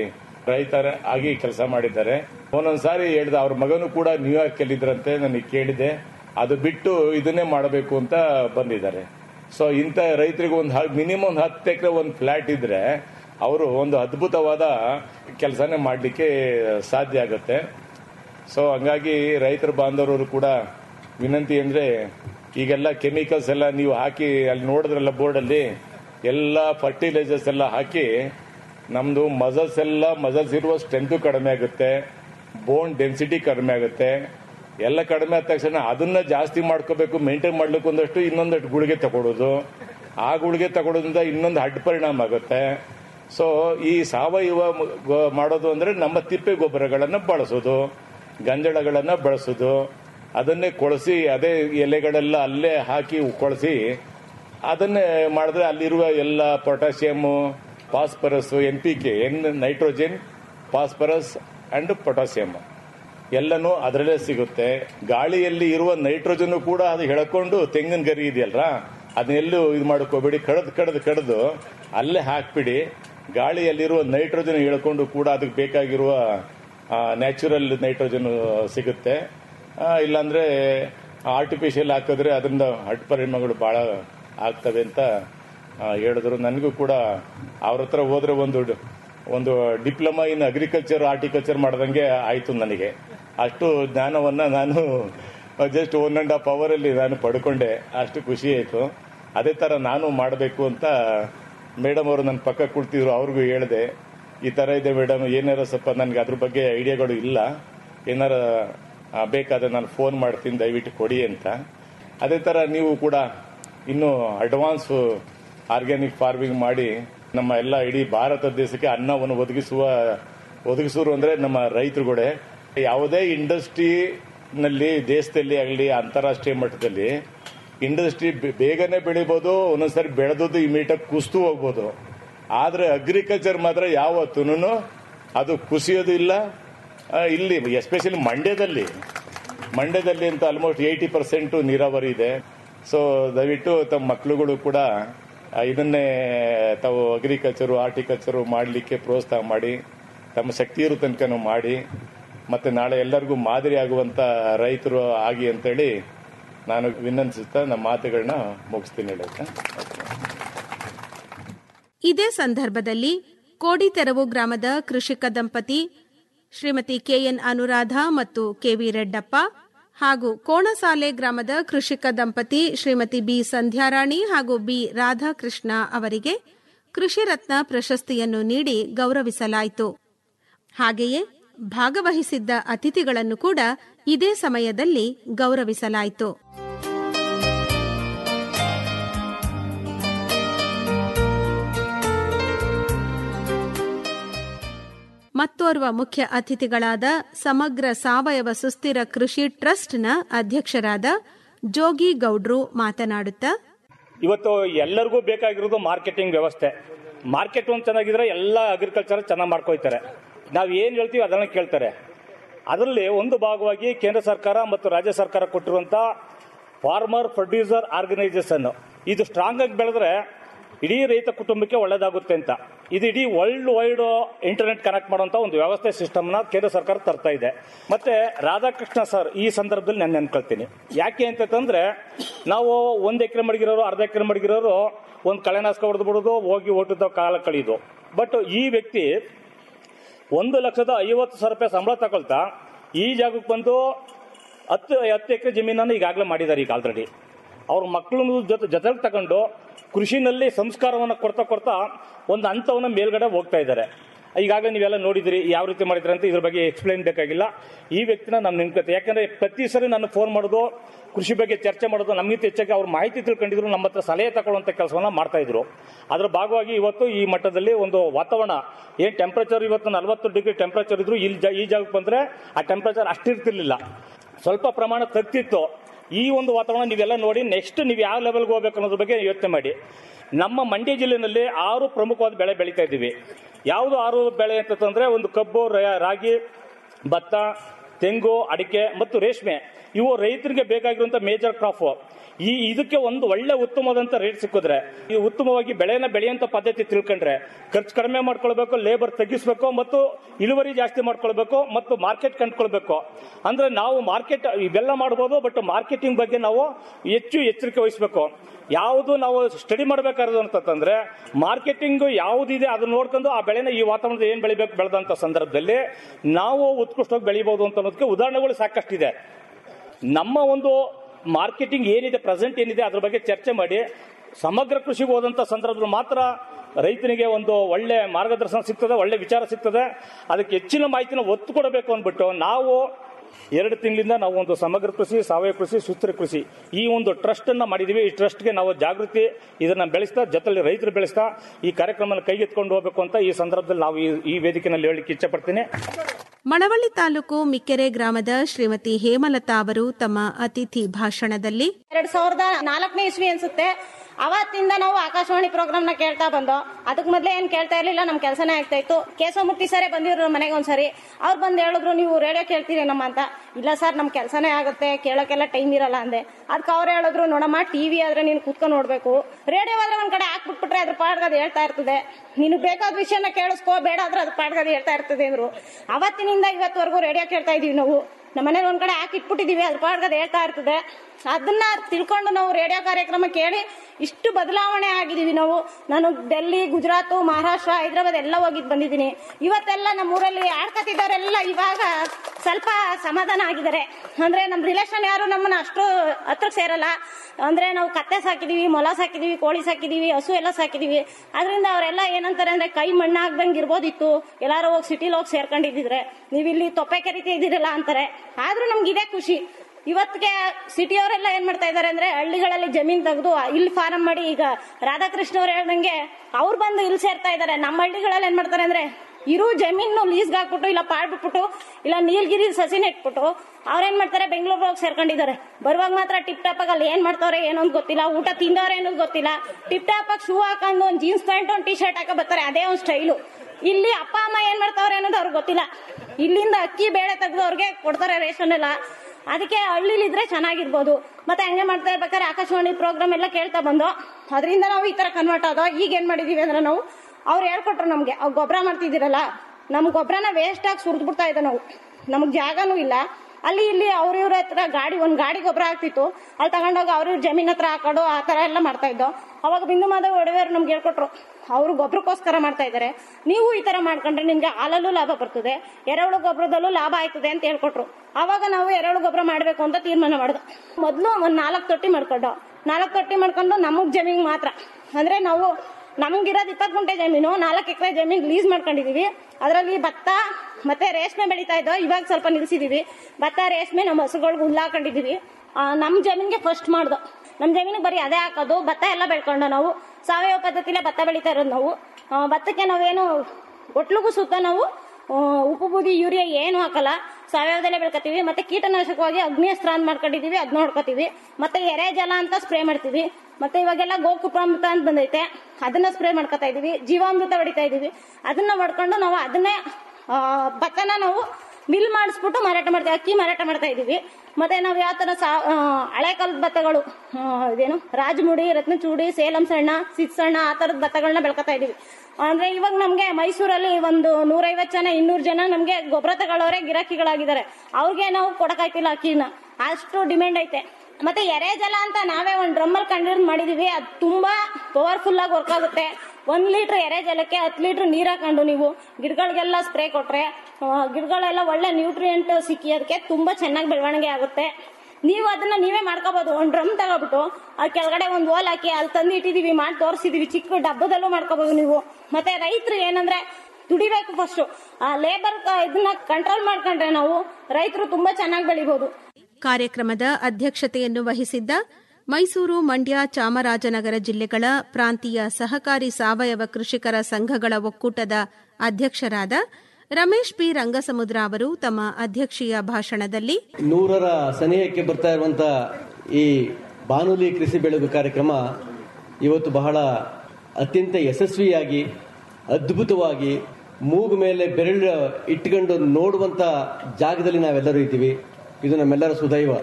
ರೈತರ ಆಗಿ ಕೆಲಸ ಮಾಡಿದ್ದಾರೆ ಒಂದೊಂದ್ ಸಾರಿ ಹೇಳ್ದ ಅವ್ರ ಮಗನು ಕೂಡ ನ್ಯೂಯಾರ್ಕ್ ಇದ್ರಂತೆ ನನಗೆ ಕೇಳಿದೆ ಅದು ಬಿಟ್ಟು ಇದನ್ನೇ ಮಾಡಬೇಕು ಅಂತ ಬಂದಿದ್ದಾರೆ ಸೊ ಇಂಥ ರೈತರಿಗೆ ಒಂದು ಮಿನಿಮಮ್ ಒಂದು ಹತ್ತು ಎಕರೆ ಒಂದು ಫ್ಲಾಟ್ ಇದ್ರೆ ಅವರು ಒಂದು ಅದ್ಭುತವಾದ ಕೆಲಸನೇ ಮಾಡಲಿಕ್ಕೆ ಸಾಧ್ಯ ಆಗುತ್ತೆ ಸೊ ಹಂಗಾಗಿ ರೈತರ ಬಾಂಧವರು ಕೂಡ ವಿನಂತಿ ಅಂದರೆ ಈಗೆಲ್ಲ ಕೆಮಿಕಲ್ಸ್ ಎಲ್ಲ ನೀವು ಹಾಕಿ ಅಲ್ಲಿ ನೋಡಿದ್ರಲ್ಲ ಬೋರ್ಡಲ್ಲಿ ಎಲ್ಲ ಫರ್ಟಿಲೈಸರ್ಸ್ ಎಲ್ಲ ಹಾಕಿ ನಮ್ಮದು ಮಸಲ್ಸ್ ಎಲ್ಲ ಮಸಲ್ಸ್ ಇರುವ ಸ್ಟ್ರೆಂತು ಕಡಿಮೆ ಆಗುತ್ತೆ ಬೋನ್ ಡೆನ್ಸಿಟಿ ಕಡಿಮೆ ಆಗುತ್ತೆ ಎಲ್ಲ ಕಡಿಮೆ ಆದ ತಕ್ಷಣ ಅದನ್ನ ಜಾಸ್ತಿ ಮಾಡ್ಕೋಬೇಕು ಮೇಂಟೈನ್ ಮಾಡ್ಲಿಕ್ಕೆ ಒಂದಷ್ಟು ಇನ್ನೊಂದಷ್ಟು ಗುಳಿಗೆ ತಗೊಳ್ಳೋದು ಆ ಗುಳಿಗೆ ತಗೊಳ್ಳೋದ್ರಿಂದ ಇನ್ನೊಂದು ಅಡ್ಡ ಪರಿಣಾಮ ಆಗುತ್ತೆ ಸೊ ಈ ಸಾವಯವ ಮ- ಗೊ- ಮಾಡೋದು ಅಂದ್ರೆ ನಮ್ಮ ತಿಪ್ಪೆ ಗೊಬ್ಬರಗಳನ್ನು ಬಳಸೋದು ಗಂಜಳಗಳನ್ನು ಬಳಸೋದು ಅದನ್ನೇ ಕೊಳಸಿ ಅದೇ ಎಲೆಗಳೆಲ್ಲ ಅಲ್ಲೇ ಹಾಕಿ ಕೊಳಸಿ ಅದನ್ನೇ ಮಾಡಿದ್ರೆ ಅಲ್ಲಿರುವ ಎಲ್ಲ potassium phosphorus N P K N nitrogen phosphorus and potassium ಎಲ್ಲನೂ ಅದರಲ್ಲೇ ಸಿಗುತ್ತೆ ಗಾಳಿಯಲ್ಲಿ ಇರುವ ನೈಟ್ರೋಜನ್ ಕೂಡ ಅದು ಎಳ್ಕೊಂಡು ತೆಂಗಿನ ಗರಿ ಇದೆಯಲ್ರ ಅದನ್ನೆಲ್ಲೂ ಇದು ಮಾಡ್ಕೋಬೇಡಿ ಕಡ್ದು ಕಡ್ದು ಕಡ್ದು ಅಲ್ಲೇ ಹಾಕ್ಬಿಡಿ ಗಾಳಿಯಲ್ಲಿರುವ ನೈಟ್ರೋಜನ್ ಎಳ್ಕೊಂಡು ಕೂಡ ಅದಕ್ಕೆ ಬೇಕಾಗಿರುವ ನ್ಯಾಚುರಲ್ ನೈಟ್ರೋಜನ್ ಸಿಗುತ್ತೆ ಆ, ಇಲ್ಲಾಂದ್ರೆ ಆರ್ಟಿಫಿಷಿಯಲ್ ಹಾಕಿದ್ರೆ ಅದರಿಂದ ಅಡ್ಡ ಪರಿಣಾಮಗಳು ಬಹಳ ಆಗ್ತವೆ ಅಂತ ಆ, ಹೇಳಿದ್ರು ನನಗೂ ಕೂಡ ಅವ್ರ ಹತ್ರ ಹೋದ್ರೆ ಒಂದು ಒಂದು ಡಿಪ್ಲೊಮಾ ಇನ್ ಅಗ್ರಿಕಲ್ಚರ್ ಆರ್ಟಿಕಲ್ಚರ್ ಮಾಡ್ದಂಗೆ ಆಯ್ತು ನನಗೆ ಅಷ್ಟು ಜ್ಞಾನವನ್ನ ನಾನು just one and half hour ಅಲ್ಲಿ ನಾನು ಪಡ್ಕೊಂಡೆ ಅಷ್ಟು ಖುಷಿ ಆಯ್ತು ಅದೇ ತರ ನಾನು ಮಾಡಬೇಕು ಅಂತ ಮೇಡಮ್ ಅವರು ನನ್ನ ಪಕ್ಕ ಕುಳ್ತಿದ್ರು ಅವ್ರಿಗೂ ಹೇಳಿದೆ ಈ ತರ ಇದೆ ಮೇಡಮ್ ಏನಾರ ಸ್ವಲ್ಪ ನನಗೆ ಅದ್ರ ಬಗ್ಗೆ ಐಡಿಯಾಗಳು ಇಲ್ಲ ಏನಾರ ಆ, ಬೇಕಾದ್ರೆ ನಾನು ಫೋನ್ ಮಾಡ್ತೀನಿ ದಯವಿಟ್ಟು ಕೊಡಿ ಅಂತ ಅದೇ ತರ ನೀವು ಕೂಡ ಇನ್ನು ಅಡ್ವಾನ್ಸ್ ಆರ್ಗ್ಯಾನಿಕ್ ಫಾರ್ಮಿಂಗ್ ಮಾಡಿ ನಮ್ಮ ಎಲ್ಲ ಇಡೀ ಭಾರತ ದೇಶಕ್ಕೆ ಅನ್ನವನ್ನು ಒದಗಿಸುವ ಒದಗಿಸೋರು ಅಂದ್ರೆ ನಮ್ಮ ರೈತರುಗಳೇ ಯಾವುದೇ ಇಂಡಸ್ಟ್ರಿ ನಲ್ಲಿ ದೇಶದಲ್ಲಿ ಆಗಲಿ ಅಂತಾರಾಷ್ಟ್ರೀಯ ಮಟ್ಟದಲ್ಲಿ ಇಂಡಸ್ಟ್ರಿ ಬೇಗನೆ ಬೆಳಿಬೋದು ಒಂದೊಂದ್ಸರಿ ಬೆಳೆದದ್ದು ಇಮಿಡಿಯೇಟ್ ಕುಸ್ತು ಹೋಗ್ಬೋದು ಆದ್ರೆ ಅಗ್ರಿಕಲ್ಚರ್ ಮಾತ್ರ ಯಾವತ್ತೂ ಅದು ಕುಸಿಯೋದು ಇಲ್ಲ ಆ, ಇಲ್ಲಿ ಎಸ್ಪೆಷಲಿ ಮಂಡ್ಯದಲ್ಲಿ ಮಂಡ್ಯದಲ್ಲಿ ಅಂತ ಆಲ್ಮೋಸ್ಟ್ ಏಯ್ಟಿ ಪರ್ಸೆಂಟ್ ನೀರಾವರಿ ಇದೆ ಸೊ ದಯವಿಟ್ಟು ತಮ್ಮ ಮಕ್ಕಳುಗಳು ಕೂಡ ಆ, ಇದನ್ನೇ ತಾವು ಅಗ್ರಿಕಲ್ಚರು ಆರ್ಟಿಕಲ್ಚರು ಮಾಡಲಿಕ್ಕೆ ಪ್ರೋತ್ಸಾಹ ಮಾಡಿ ತಮ್ಮ ಶಕ್ತಿ ಇರೋ ತನಕನೂ ಮಾಡಿ ಮತ್ತೆ ನಾಳೆ ಎಲ್ಲರಿಗೂ ಮಾದರಿ ಆಗುವಂತ ರೈತರು ಆಗಿ ಅಂತೇಳಿ ನಾನು ವಿನಂತಿಸುತ್ತಾ ನಮ್ಮ ಮಾತುಗಳನ್ನ ಮುಗಿಸ್ತೀನಿ ಹೇಳುತ್ತೆ ಇದೇ ಸಂದರ್ಭದಲ್ಲಿ ಕೋಡಿತೆರವು ಗ್ರಾಮದ ಕೃಷಿಕ ದಂಪತಿ ಶ್ರೀಮತಿ ಕೆಎನ್ ಅನುರಾಧ ಮತ್ತು ಕೆವಿ ರೆಡ್ಡಪ್ಪ ಹಾಗೂ ಕೋಣಸಾಲೆ ಗ್ರಾಮದ ಕೃಷಿಕ ದಂಪತಿ ಶ್ರೀಮತಿ ಬಿ ಸಂಧ್ಯಾರಾಣಿ ಹಾಗೂ ಬಿ ರಾಧಾಕೃಷ್ಣ ಅವರಿಗೆ ಕೃಷಿ ರತ್ನ ಪ್ರಶಸ್ತಿಯನ್ನು ನೀಡಿ ಗೌರವಿಸಲಾಯಿತು ಹಾಗೆಯೇ ಭಾಗವಹಿಸಿದ್ದ ಅತಿಥಿಗಳನ್ನು ಕೂಡ ಇದೇ ಸಮಯದಲ್ಲಿ ಗೌರವಿಸಲಾಯಿತು ಮತ್ತೋರ್ವ ಮುಖ್ಯ ಅತಿಥಿಗಳಾದ ಸಮಗ್ರ ಸಾವಯವ ಸುಸ್ಥಿರ ಕೃಷಿ ಟ್ರಸ್ಟ್ನ ಅಧ್ಯಕ್ಷರಾದ ಜೋಗಿ ಗೌಡ್ರು ಮಾತನಾಡುತ್ತಾ ಇವತ್ತು ಎಲ್ಲರಿಗೂ ಬೇಕಾಗಿರೋದು ಮಾರ್ಕೆಟಿಂಗ್ ವ್ಯವಸ್ಥೆ ಮಾರ್ಕೆಟ್ ಒಂದು ಚೆನ್ನಾಗಿದ್ರೆ ಎಲ್ಲ ಅಗ್ರಿಕಲ್ಚರ್ ಚೆನ್ನಾಗಿ ಮಾಡ್ಕೊಯ್ತಾರೆ ನಾವು ಏನು ಹೇಳ್ತೀವಿ ಅದನ್ನು ಕೇಳ್ತಾರೆ ಅದರಲ್ಲಿ ಒಂದು ಭಾಗವಾಗಿ ಕೇಂದ್ರ ಸರ್ಕಾರ ಮತ್ತು ರಾಜ್ಯ ಸರ್ಕಾರ ಕೊಟ್ಟಿರುವಂಥ ಫಾರ್ಮರ್ ಪ್ರೊಡ್ಯೂಸರ್ ಆರ್ಗನೈಸೇಷನ್ ಇದು ಸ್ಟ್ರಾಂಗ್ ಆಗಿ ಬೆಳೆದ್ರೆ ಇಡೀ ರೈತ ಕುಟುಂಬಕ್ಕೆ ಒಳ್ಳೇದಾಗುತ್ತೆ ಅಂತ ಇದು ಇಡೀ ವರ್ಲ್ಡ್ ವೈಡ್ ಇಂಟರ್ನೆಟ್ ಕನೆಕ್ಟ್ ಮಾಡುವಂತ ಒಂದು ವ್ಯವಸ್ಥೆ ಸಿಸ್ಟಮ್ನ ಕೇಂದ್ರ ಸರ್ಕಾರ ತರ್ತಾ ಇದೆ ಮತ್ತೆ ರಾಧಾಕೃಷ್ಣ ಸರ್ ಈ ಸಂದರ್ಭದಲ್ಲಿ ನಾನು ನೆನ್ಕೊಳ್ತೀನಿ ಯಾಕೆ ಅಂತಂದ್ರೆ ನಾವು ಒಂದ್ ಎಕರೆ ಮಡಗಿರೋರು ಅರ್ಧ ಎಕರೆ ಮಡಗಿರೋರು ಒಂದು ಕಳೆನಾಶಕ ಹೊಡೆದು ಬಿಡೋದು ಹೋಗಿ ಓಟದ ಕಾಲ ಕಳೆಯೋದು ಬಟ್ ಈ ವ್ಯಕ್ತಿ ಒಂದು ಲಕ್ಷದ ಐವತ್ತು ಸಾವಿರ ರೂಪಾಯಿ ಸಂಬಳ ತಗೊಳ್ತಾ ಈ ಜಾಗಕ್ಕೆ ಬಂದು ಹತ್ತು ಹತ್ತು ಎಕರೆ ಜಮೀನನ್ನು ಈಗಾಗಲೇ ಮಾಡಿದ್ದಾರೆ ಈಗ ಆಲ್ರೆಡಿ ಅವ್ರ ಮಕ್ಕಳನ್ನು ಜೊತೆ ಜೊತೆಗೆ ತಗೊಂಡು ಕೃಷಿನಲ್ಲಿ ಸಂಸ್ಕಾರವನ್ನು ಕೊಡ್ತಾ ಕೊಡ್ತಾ ಒಂದು ಹಂತವನ್ನು ಮೇಲ್ಗಡೆ ಹೋಗ್ತಾ ಇದ್ದಾರೆ ಈಗಾಗಲೇ ನೀವೆಲ್ಲ ನೋಡಿದಿರಿ ಯಾವ ರೀತಿ ಮಾಡಿದ್ರೆ ಅಂತ ಇದ್ರ ಬಗ್ಗೆ ಎಕ್ಸ್ಪ್ಲೈನ್ ಬೇಕಾಗಿಲ್ಲ ಈ ವ್ಯಕ್ತಿನ ನಾನು ನೆನ್ಕೋತೆ ಯಾಕಂದ್ರೆ ಪ್ರತಿ ಸರಿ ನಾನು ಫೋನ್ ಮಾಡೋದು ಕೃಷಿ ಬಗ್ಗೆ ಚರ್ಚೆ ಮಾಡೋದು ನಮಗಿಂತ ಹೆಚ್ಚಾಗಿ ಅವ್ರ ಮಾಹಿತಿ ತಿಳ್ಕೊಂಡಿದ್ರು ನಮ್ಮ ಹತ್ರ ಸಲಹೆ ತಗೊಳ್ಳುವಂತ ಕೆಲಸವನ್ನ ಮಾಡ್ತಾ ಇದ್ರು ಅದರ ಭಾಗವಾಗಿ ಇವತ್ತು ಈ ಮಟ್ಟದಲ್ಲಿ ಒಂದು ವಾತಾವರಣ ಏನ್ ಟೆಂಪರೇಚರ್ ಇವತ್ತು ನಲವತ್ತು ಡಿಗ್ರಿ ಟೆಂಪರೇಚರ್ ಇದ್ರು ಇಲ್ಲಿ ಜಾ- ಈ ಜಾಗಕ್ಕೆ ಬಂದ್ರೆ ಆ ಟೆಂಪರೇಚರ್ ಅಷ್ಟಿರ್ತಿರ್ಲಿಲ್ಲ ಸ್ವಲ್ಪ ಪ್ರಮಾಣ ತಗ್ತಿತ್ತು ಈ ಒಂದು ವಾತಾವರಣ ನೀವೆಲ್ಲ ನೋಡಿ ನೆಕ್ಸ್ಟ್ ನೀವು ಯಾವ ಲೆವೆಲ್ಗೆ ಹೋಗ್ಬೇಕು ಅನ್ನೋದ್ರ ಬಗ್ಗೆ ಯೋಚನೆ ಮಾಡಿ ನಮ್ಮ ಮಂಡ್ಯ ಜಿಲ್ಲೆನಲ್ಲಿ ಆರು ಪ್ರಮುಖವಾದ ಬೆಳೆ ಬೆಳೀತಾ ಇದ್ದೀವಿ ಯಾವುದು ಆರು ಬೆಳೆ ಅಂತಂದ್ರೆ ಒಂದು ಕಬ್ಬು ರ- ರಾಗಿ ಭತ್ತ ತೆಂಗು ಅಡಿಕೆ ಮತ್ತು ರೇಷ್ಮೆ ಇವು ರೈತರಿಗೆ ಬೇಕಾಗಿರುವಂತ ಮೇಜರ್ ಕ್ರಾಪ್ ಈ ಇದಕ್ಕೆ ಒಂದು ಒಳ್ಳೆ ಉತ್ತಮವಾದಂತ ರೇಟ್ ಸಿಕ್ಕಿದ್ರೆ ಈ ಉತ್ತಮವಾಗಿ ಬೆಳೆನ ಬೆಳೆಯಂತ ಪದ್ಧತಿ ತಿಳ್ಕೊಂಡ್ರೆ ಖರ್ಚು ಕಡಿಮೆ ಮಾಡ್ಕೊಳ್ಬೇಕು ಲೇಬರ್ ತಗ್ಗಿಸ್ಬೇಕು ಮತ್ತು ಇಳುವರಿ ಜಾಸ್ತಿ ಮಾಡ್ಕೊಳ್ಬೇಕು ಮತ್ತು ಮಾರ್ಕೆಟ್ ಕಂಡುಕೊಳ್ಬೇಕು ಅಂದ್ರೆ ನಾವು ಮಾರ್ಕೆಟ್ ಇವೆಲ್ಲ ಮಾಡ್ಬೋದು ಬಟ್ ಮಾರ್ಕೆಟಿಂಗ್ ಬಗ್ಗೆ ನಾವು ಹೆಚ್ಚು ಎಚ್ಚರಿಕೆ ವಹಿಸಬೇಕು ಯಾವುದು ನಾವು ಸ್ಟಡಿ ಮಾಡಬೇಕಾದ್ರು ಅಂತಂದ್ರೆ ಮಾರ್ಕೆಟಿಂಗ್ ಯಾವುದಿದೆ ಅದನ್ನ ನೋಡ್ಕೊಂಡು ಆ ಬೆಳೆನ ಈ ವಾತಾವರಣದ ಏನ್ ಬೆಳಿಬೇಕು ಬೆಳೆದಂತ ಸಂದರ್ಭದಲ್ಲಿ ನಾವು ಉತ್ಕೃಷ್ಟವಾಗಿ ಬೆಳಿಬಹುದು ಅಂತ ಅನ್ನೋದಕ್ಕೆ ಉದಾಹರಣೆಗಳು ಸಾಕಷ್ಟಿದೆ ನಮ್ಮ ಒಂದು ಮಾರ್ಕೆಟಿಂಗ್ ಏನಿದೆ ಪ್ರೆಸೆಂಟ್ ಏನಿದೆ ಅದ್ರ ಬಗ್ಗೆ ಚರ್ಚೆ ಮಾಡಿ ಸಮಗ್ರ ಕೃಷಿಗೆ ಹೋದಂತ ಸಂದರ್ಭದಲ್ಲಿ ಮಾತ್ರ ರೈತನಿಗೆ ಒಂದು ಒಳ್ಳೆ ಮಾರ್ಗದರ್ಶನ ಸಿಗ್ತದೆ ಒಳ್ಳೆ ವಿಚಾರ ಸಿಗ್ತದೆ ಅದಕ್ಕೆ ಹೆಚ್ಚಿನ ಮಾಹಿತಿನ ಒತ್ತು ಕೊಡಬೇಕು ಅಂದ್ಬಿಟ್ಟು ನಾವು ಎರಡು ತಿಂಗಳಿಂದ ನಾವು ಒಂದು ಸಮಗ್ರ ಕೃಷಿ ಸಾವಯವ ಕೃಷಿ ಸುಸ್ಥಿರ ಕೃಷಿ ಈ ಒಂದು ಟ್ರಸ್ಟ್ ಅನ್ನ ಮಾಡಿದೀವಿ ಈ ಟ್ರಸ್ಟ್ಗೆ ನಾವು ಜಾಗೃತಿ ಇದನ್ನ ಬೆಳೆಸ್ತಾ ಜೊತೆಲಿ ರೈತರು ಬೆಳೆಸ್ತಾ ಈ ಕಾರ್ಯಕ್ರಮ ಕೈಗೆತ್ಕೊಂಡು ಹೋಗಬೇಕು ಅಂತ ಈ ಸಂದರ್ಭದಲ್ಲಿ ನಾವು ಈ- ಈ ವೇದಿಕೆಯಲ್ಲಿ ಹೇಳಲಿಕ್ಕೆ ಇಚ್ಛಪಡ್ತೀನಿ ಮಳವಳ್ಳಿ ತಾಲೂಕು ಮಿಕ್ಕೆರೆ ಗ್ರಾಮದ ಶ್ರೀಮತಿ ಹೇಮಲತಾ ಅವರು ತಮ್ಮ ಅತಿಥಿ ಭಾಷಣದಲ್ಲಿ ಎರಡ್ ಸಾವಿರದ ನಾಲ್ಕನೇ ಇಸ್ವಿ ಅನ್ಸುತ್ತೆ ಅವತ್ತಿಂದ ನಾವು ಆಕಾಶವಾಣಿ ಪ್ರೋಗ್ರಾಮ್ನ ಕೇಳ್ತಾ ಬಂದೋ ಅದಕ್ಕೆ ಮೊದಲೇ ಏನು ಕೇಳ್ತಾ ಇರಲಿಲ್ಲ ನಮ್ಮ ಕೆಲಸನೇ ಆಗ್ತಾ ಇತ್ತು ಕೇಶವಮೂರ್ತಿ ಸರೇ ಬಂದಿದ್ರು ನಮ್ಮ ಮನೆಗೆ ಒಂದ್ಸರಿ ಅವ್ರು ಬಂದು ಹೇಳಿದ್ರು ನೀವು ರೇಡಿಯೋ ಕೇಳ್ತೀರಿ ನಮ್ಮ ಅಂತ ಇಲ್ಲ ಸರ್ ನಮ್ಮ ಕೆಲಸನೇ ಆಗುತ್ತೆ ಕೇಳೋಕ್ಕೆಲ್ಲ ಟೈಮ್ ಇರಲ್ಲ ಅಂದೆ ಅದಕ್ಕೆ ಅವ್ರು ಹೇಳಿದ್ರು ನೋಡಮ್ಮ ಟಿವಿ ಆದ್ರೆ ನೀನು ಕೂತ್ಕೊಂಡು ನೋಡ್ಬೇಕು ರೇಡಿಯೋ ಆದ್ರೆ ಒಂದ್ ಕಡೆ ಹಾಕ್ಬಿಟ್ಬಿಟ್ರೆ ಅದ್ರ ಪಾಡ್ಗೆ ಅದು ಹೇಳ್ತಾ ಇರ್ತದೆ ನಿನಗೆ ಬೇಕಾದ ವಿಷಯನ ಕೇಳಿಸ್ಕೋ ಬೇಡ ಆದ್ರೆ ಅದ್ರ ಪಾಡ್ಗೆ ಅದು ಹೇಳ್ತಾ ಇರ್ತದೆ ಅಂದ್ರು ಅವತ್ತಿನಿಂದ ಇವತ್ತವರೆಗೂ ರೇಡಿಯೋ ಕೇಳ್ತಾ ಇದೀವಿ ನಾವು ನಮ್ಮ ಮನೇಲಿ ಒಂದ್ ಕಡೆ ಹಾಕಿ ಇಟ್ಬಿಟ್ಟಿದೀವಿ ಅದ್ರ ಪಾಡ್ಗೆ ಅದು ಹೇಳ್ತಾ ಇರ್ತದೆ ಅದನ್ನ ತಿಳ್ಕೊಂಡು ನಾವು ರೇಡಿಯೋ ಕಾರ್ಯಕ್ರಮ ಕೇಳಿ ಇಷ್ಟು ಬದಲಾವಣೆ ಆಗಿದೀವಿ ನಾವು ನಾನು ಡೆಲ್ಲಿ ಗುಜರಾತ್ ಮಹಾರಾಷ್ಟ್ರ ಹೈದರಾಬಾದ್ ಎಲ್ಲ ಹೋಗಿದ್ ಬಂದಿದ್ದೀನಿ ಇವತ್ತೆಲ್ಲ ನಮ್ಮ ಊರಲ್ಲಿ ಆಡ್ಕತ್ತಿದ್ದವರೆಲ್ಲ ಇವಾಗ ಸ್ವಲ್ಪ ಸಮಾಧಾನ ಆಗಿದ್ದಾರೆ ಅಂದ್ರೆ ನಮ್ಮ ರಿಲೇಷನ್ ಯಾರು ನಮ್ಮನ್ನ ಅಷ್ಟು ಹತ್ರಕ್ಕೆ ಸೇರಲ್ಲ ಅಂದ್ರೆ ನಾವು ಕತ್ತೆ ಸಾಕಿದೀವಿ ಮೊಲ ಸಾಕಿದೀವಿ ಕೋಳಿ ಸಾಕಿದೀವಿ ಹಸು ಎಲ್ಲ ಸಾಕಿದೀವಿ ಅದರಿಂದ ಅವರೆಲ್ಲ ಏನಂತಾರೆ ಅಂದ್ರೆ ಕೈ ಮಣ್ಣಾಗ್ದಂಗೆ ಇರ್ಬೋದಿತ್ತು ಎಲ್ಲಾರು ಹೋಗಿ ಸಿಟಿಲಿ ಹೋಗಿ ಸೇರ್ಕೊಂಡಿದ್ದಿದ್ರೆ ನೀವು ಇಲ್ಲಿ ತೊಪ್ಪೆ ಕರಿತಾ ಇದ್ದೀರಲ್ಲ ಅಂತಾರೆ ಆದ್ರೂ ನಮ್ಗೆ ಇದೇ ಖುಷಿ ಇವತ್ತಿಗೆ ಸಿಟಿಯವರೆಲ್ಲ ಏನ್ ಮಾಡ್ತಾ ಇದಾರೆ ಅಂದ್ರೆ ಹಳ್ಳಿಗಳಲ್ಲಿ ಜಮೀನ್ ತೆಗೆದು ಇಲ್ಲಿ ಫಾರಂ ಮಾಡಿ ಈಗ ರಾಧಾಕೃಷ್ಣ ಅವ್ರು ಹೇಳ್ದಂಗೆ ಅವ್ರು ಬಂದು ಇಲ್ಲಿ ಸೇರ್ತಾ ಇದಾರೆ ನಮ್ಮ ಹಳ್ಳಿಗಳಲ್ಲಿ ಏನ್ ಮಾಡ್ತಾರೆ ಅಂದ್ರೆ ಇರು ಜಮೀನು ಲೀಸ್ಗೆ ಹಾಕ್ಬಿಟ್ಟು ಇಲ್ಲ ಪಾಡ್ಬಿಟ್ಬಿಟ್ಟು ಇಲ್ಲ ನೀಲ್ಗಿರಿ ಸಸಿ ನೆಟ್ಬಿಟ್ಟು ಅವ್ರೇನ್ ಮಾಡ್ತಾರೆ ಬೆಂಗಳೂರು ಹೋಗಿ ಸೇರ್ಕೊಂಡಿದ್ದಾರೆ ಬರುವಾಗ ಮಾತ್ರ ಟಿಪ್ ಟಾಪ್ ಆಗಿ ಅಲ್ಲಿ ಏನ್ ಮಾಡ್ತಾವ್ರೆ ಏನೋ ಅಂತ ಗೊತ್ತಿಲ್ಲ ಊಟ ತಿಂದವ್ರೆ ಅನ್ನೋದು ಗೊತ್ತಿಲ್ಲ ಟಿಪ್ ಟಾಪ್ ಆಗಿ ಶೂ ಹಾಕೊಂಡು ಒಂದು ಜೀನ್ಸ್ ಪ್ಯಾಂಟ್ ಒಂದು ಟಿ ಶರ್ಟ್ ಹಾಕ ಬರ್ತಾರೆ ಅದೇ ಒಂದು ಸ್ಟೈಲು ಇಲ್ಲಿ ಅಪ್ಪ ಅಮ್ಮ ಏನ್ ಮಾಡ್ತಾವ್ರೆ ಅನ್ನೋದು ಅವ್ರಿಗೆ ಗೊತ್ತಿಲ್ಲ ಇಲ್ಲಿಂದ ಅಕ್ಕಿ ಬೇಳೆ ತೆಗೆದು ಅವ್ರಿಗೆ ಕೊಡ್ತಾರೆ ರೇಷನ್ ಎಲ್ಲ ಅದಕ್ಕೆ ಹಳ್ಳಿಲಿದ್ರೆ ಚೆನ್ನಾಗಿರ್ಬೋದು ಮತ್ತೆ ಹಂಗೆ ಮಾಡ್ತಾ ಇರ್ಬೇಕಾದ್ರೆ ಆಕಾಶವಾಣಿ ಪ್ರೋಗ್ರಾಮ್ ಎಲ್ಲ ಕೇಳ್ತಾ ಬಂದು ಅದರಿಂದ ನಾವು ಈ ತರ ಕನ್ವರ್ಟ್ ಆದೋ ಈಗ ಏನ್ ಮಾಡಿದೀವಿ ಅಂದ್ರೆ ನಾವು ಅವ್ರು ಹೇಳ್ಕೊಟ್ರು ನಮ್ಗೆ ಅವ್ ಗೊಬ್ಬರ ಮಾಡ್ತಿದ್ದೀರಲ್ಲ ನಮ್ ಗೊಬ್ಬರನ ವೇಸ್ಟ್ ಆಗಿ ಸುರಿದು ಬಿಡ್ತಾ ಇದ್ದೆ ನಾವು ನಮಗ್ ಜಾಗನೂ ಇಲ್ಲ ಅಲ್ಲಿ ಇಲ್ಲಿ ಅವ್ರ ಇವ್ರ ಹತ್ರ ಗಾಡಿ ಒಂದ್ ಗಾಡಿ ಗೊಬ್ಬರ ಆಗ್ತಿತ್ತು ಅಲ್ಲಿ ತಗೊಂಡೋಗಿ ಅವ್ರ ಇವ್ರ ಜಮೀನ್ ಹತ್ರ ಹಾಕೋದು ಆ ತರ ಎಲ್ಲ ಮಾಡ್ತಾ ಇದ್ದೋ ಅವಾಗ ಬಿಂದು ಮಾಧವ್ ಒಡವೆಯವ್ರು ನಮ್ಗೆ ಹೇಳ್ಕೊಟ್ರು ಅವರು ಗೊಬ್ಬರಕ್ಕೋಸ್ಕರ ಮಾಡ್ತಾ ಇದ್ದಾರೆ ನೀವು ಈ ತರ ಮಾಡ್ಕೊಂಡ್ರೆ ನಿಮ್ಗೆ ಹಾಲಲ್ಲೂ ಲಾಭ ಬರ್ತದೆ ಎರೆಹುಳು ಗೊಬ್ಬರದಲ್ಲೂ ಲಾಭ ಆಯ್ತದೆ ಅಂತ ಹೇಳ್ಕೊಟ್ರು ಅವಾಗ ನಾವು ಎರೆಹುಳು ಗೊಬ್ಬರ ಮಾಡ್ಬೇಕು ಅಂತ ತೀರ್ಮಾನ ಮಾಡ್ದು ಮೊದಲು ಒಂದ್ ನಾಲ್ಕು ತೊಟ್ಟಿ ಮಾಡ್ಕೊಂಡು ನಾಲ್ಕು ತೊಟ್ಟಿ ಮಾಡ್ಕೊಂಡು ನಮಗ್ ಜಮೀನ್ ಮಾತ್ರ ಅಂದ್ರೆ ನಾವು ನಮ್ಗಿರೋದು ಇಪ್ಪತ್ತು ಗುಂಟೆ ಜಮೀನು ನಾಲ್ಕು ಎಕರೆ ಜಮೀನು ಲೀಸ್ ಮಾಡ್ಕೊಂಡಿದೀವಿ ಅದರಲ್ಲಿ ಭತ್ತ ಮತ್ತೆ ರೇಷ್ಮೆ ಬೆಳೀತಾ ಇದ್ದೋ ಇವಾಗ ಸ್ವಲ್ಪ ನಿಲ್ಸಿದೀವಿ ಭತ್ತ ರೇಷ್ಮೆ ನಮ್ಮ ಹಸುಗಳ್ಗೆ ಹುಲ್ಲು ಹಾಕೊಂಡಿದೀವಿ ಆ, ನಮ್ ಜಮೀನ್ಗೆ ಫಸ್ಟ್ ಮಾಡ್ದು ನಮ್ ಜಮೀನಿಗೆ ಬರೀ ಅದೇ ಹಾಕೋದು ಭತ್ತ ಎಲ್ಲ ಬೆಳ್ಕೊಂಡು ನಾವು ಸಾವಯವ ಪದ್ಧತಿಲೇ ಭತ್ತ ಬೆಳೀತಾ ಇರೋದು ನಾವು ಆ, ಭತ್ತಕ್ಕೆ ನಾವೇನು ಒಟ್ಲಿಗೂ ಸುತ್ತ ನಾವು ಆ, ಉಪ್ಪು ಬೂದಿ ಯೂರಿಯಾ ಏನು ಹಾಕಲ್ಲ ಸಾವಯವದಲ್ಲೇ ಬೆಳ್ಕೊತೀವಿ ಮತ್ತೆ ಕೀಟನಾಶಕವಾಗಿ ಅಗ್ನಿಯಸ್ತ್ರ ಅಂತ ಮಾಡ್ಕೊಂಡಿದೀವಿ ಅದ್ ನೋಡ್ಕೊತೀವಿ ಮತ್ತೆ ಎರೆ ಜಲ ಅಂತ ಸ್ಪ್ರೇ ಮಾಡ್ತೀವಿ ಮತ್ತೆ ಇವಾಗೆಲ್ಲ ಗೋಕುಪಾಮೃತ ಅಂತ ಬಂದೈತೆ ಅದನ್ನ ಸ್ಪ್ರೇ ಮಾಡ್ಕೊತಾ ಇದೀವಿ ಜೀವಾಮೃತ ಹೊಡಿತಾ ಇದೀವಿ ಅದನ್ನ ಹೊಡ್ಕೊಂಡು ನಾವು ಅದನ್ನೇ ಆ, ಭತ್ತನ ನಾವು ಮಿಲ್ ಮಾಡಿಸ್ಬಿಟ್ಟು ಮಾರಾಟ ಮಾಡ್ತೀವಿ ಅಕ್ಕಿ ಮಾರಾಟ ಮಾಡ್ತಾ ಇದೀವಿ ಮತ್ತೆ ನಾವು ಯಾವ ತರ ಸಾ ಆ, ಹಳೆ ಕಾಲದ ಭತ್ತಗಳು ಆ, ಇದೇನು ರಾಜಮುಡಿ ರತ್ನಚೂಡಿ ಸೇಲಂ ಸಣ್ಣ ಸಿತ್ ಸಣ್ಣ ಆ ತರದ ಭತ್ತಗಳನ್ನ ಬೆಳ್ಕೊತಾ ಇದೀವಿ ಅಂದ್ರೆ ಇವಾಗ ನಮ್ಗೆ ಮೈಸೂರಲ್ಲಿ ಒಂದು ನೂರೈವತ್ತು ಜನ ಇನ್ನೂರು ಜನ ನಮ್ಗೆ ಗೊಬ್ಬರ ತಗೊಳ್ಳೋರೆ ಗಿರಾಕಿಗಳಾಗಿದ್ದಾರೆ ಅವ್ರಿಗೆ ನಾವು ಕೊಡಕಾಯ್ತಿಲ್ಲ ಅಕ್ಕಿನ ಅಷ್ಟು ಡಿಮ್ಯಾಂಡ್ ಐತೆ ಮತ್ತೆ ಎರೆ ಜಲ ಅಂತ ನಾವೇ ಒಂದ್ ಡ್ರಮ್ಮಲ್ಲಿ ಕಂಡು ಮಾಡಿದೀವಿ ಅದು ತುಂಬಾ ಪವರ್ಫುಲ್ ಆಗಿ ವರ್ಕ್ ಆಗುತ್ತೆ ಒಂದ್ ಲೀಟರ್ ಎರೆ ಜಲಕ್ಕೆ ಹತ್ತು ಲೀಟರ್ ನೀರ್ ಹಾಕೊಂಡು ನೀವು ಗಿಡಗಳಿಗೆಲ್ಲ ಸ್ಪ್ರೇ ಕೊಟ್ರೆ ಆ, ಗಿಡಗಳೆಲ್ಲ ಒಳ್ಳೆ ನ್ಯೂಟ್ರಿಯೆಂಟ್ ಸಿಕ್ಕಿ ಅದಕ್ಕೆ ತುಂಬಾ ಚೆನ್ನಾಗಿ ಬೆಳವಣಿಗೆ ಆಗುತ್ತೆ ನೀವು ಅದನ್ನ ನೀವೇ ಮಾಡ್ಕೋಬಹುದು ಒಂದ್ ಡ್ರಮ್ ತಗೋಬಿಟ್ಟು ಅಲ್ಲಿ ಕೆಳಗಡೆ ಒಂದ್ ಓಲ್ ಹಾಕಿ ಅಲ್ಲಿ ತಂದು ಇಟ್ಟಿದೀವಿ ಮಾಡಿ ತೋರಿಸಿದೀವಿ ಚಿಕ್ಕ ಡಬ್ಬದಲ್ಲೂ ಮಾಡ್ಕೋಬಹುದು ನೀವು ಮತ್ತೆ ರೈತರು ಏನಂದ್ರೆ ದುಡಿಬೇಕು ಫಸ್ಟ್ ಆ ಲೇಬರ್ ಇದನ್ನ ಕಂಟ್ರೋಲ್ ಮಾಡ್ಕೊಂಡ್ರೆ ನಾವು ರೈತರು ತುಂಬಾ ಚೆನ್ನಾಗಿ ಬೆಳಿಬಹುದು ಕಾರ್ಯಕ್ರಮದ ಅಧ್ಯಕ್ಷತೆಯನ್ನು ವಹಿಸಿದ್ದ ಮೈಸೂರು ಮಂಡ್ಯ ಚಾಮರಾಜನಗರ ಜಿಲ್ಲೆಗಳ ಪ್ರಾಂತೀಯ ಸಹಕಾರಿ ಸಾವಯವ ಕೃಷಿಕರ ಸಂಘಗಳ ಒಕ್ಕೂಟದ ಅಧ್ಯಕ್ಷರಾದ ರಮೇಶ್ ಪಿ ರಂಗಸಮುದ್ರ ಅವರು ತಮ್ಮ ಅಧ್ಯಕ್ಷೀಯ ಭಾಷಣದಲ್ಲಿ ನೂರರ ಸನಿಹಕ್ಕೆ ಬರ್ತಾ ಇರುವಂತ ಈ ಬಾನುಲಿ ಕೃಷಿ ಬೆಳಗು ಕಾರ್ಯಕ್ರಮ ಇವತ್ತು ಬಹಳ ಅತ್ಯಂತ ಯಶಸ್ವಿಯಾಗಿ ಅದ್ಭುತವಾಗಿ ಮೂಗು ಮೇಲೆ ಬೆರಳು ಇಟ್ಕೊಂಡು ನೋಡುವಂತ ಜಾಗದಲ್ಲಿ ನಾವೆಲ್ಲರೂ ಇದ್ದೀವಿ ಇದು ನಮ್ಮೆಲ್ಲರ ಸುದೈವ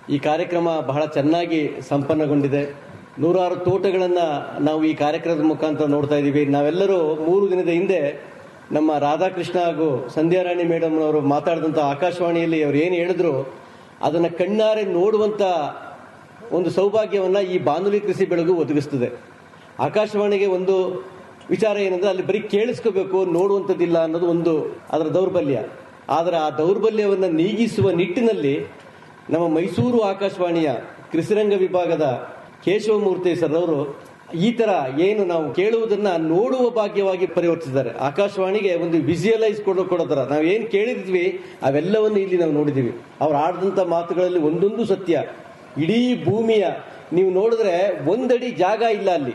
ಈ ಕಾರ್ಯಕ್ರಮ ಬಹಳ ಚೆನ್ನಾಗಿ ಸಂಪನ್ನಗೊಂಡಿದೆ ನೂರಾರು ತೋಟಗಳನ್ನು ನಾವು ಈ ಕಾರ್ಯಕ್ರಮದ ಮುಖಾಂತರ ನೋಡ್ತಾ ಇದ್ದೀವಿ ನಾವೆಲ್ಲರೂ ಮೂರು ದಿನದ ಹಿಂದೆ ನಮ್ಮ ರಾಧಾಕೃಷ್ಣ ಹಾಗೂ ಸಂಧ್ಯಾರಾಣಿ ಮೇಡಮ್ ಅವರು ಮಾತಾಡಿದಂಥ ಆಕಾಶವಾಣಿಯಲ್ಲಿ ಅವ್ರು ಏನು ಹೇಳಿದ್ರು ಅದನ್ನು ಕಣ್ಣಾರೆ ನೋಡುವಂಥ ಒಂದು ಸೌಭಾಗ್ಯವನ್ನ ಈ ಬಾನುಲಿ ಕೃಷಿ ಬೆಳಗು ಒದಗಿಸ್ತದೆ ಆಕಾಶವಾಣಿಗೆ ಒಂದು ವಿಚಾರ ಏನಂದ್ರೆ ಅಲ್ಲಿ ಬರೀ ಕೇಳಿಸ್ಕೋಬೇಕು ನೋಡುವಂಥದ್ದಿಲ್ಲ ಅನ್ನೋದು ಒಂದು ಅದರ ದೌರ್ಬಲ್ಯ ಆದರೆ ಆ ದೌರ್ಬಲ್ಯವನ್ನು ನೀಗಿಸುವ ನಿಟ್ಟಿನಲ್ಲಿ ನಮ್ಮ ಮೈಸೂರು ಆಕಾಶವಾಣಿಯ ಕೃಷಿರಂಗ ವಿಭಾಗದ ಕೇಶವಮೂರ್ತಿ ಸರ್ ಅವರು ಈ ತರ ಏನು ನಾವು ಕೇಳುವುದನ್ನ ನೋಡುವ ಭಾಗ್ಯವಾಗಿ ಪರಿವರ್ತಿಸಿದ್ದಾರೆ ಆಕಾಶವಾಣಿಗೆ ಒಂದು ವಿಜುವಲೈಸ್ ಕೊಡೋ ಕೊಡೋತರ ನಾವು ಏನ್ ಕೇಳಿದ್ವಿ ಅವೆಲ್ಲವನ್ನು ಇಲ್ಲಿ ನಾವು ನೋಡಿದೀವಿ ಅವ್ರು ಆಡಿದಂತ ಮಾತುಗಳಲ್ಲಿ ಒಂದೊಂದು ಸತ್ಯ ಇಡೀ ಭೂಮಿಯ ನೀವು ನೋಡಿದ್ರೆ ಒಂದಡಿ ಜಾಗ ಇಲ್ಲ ಅಲ್ಲಿ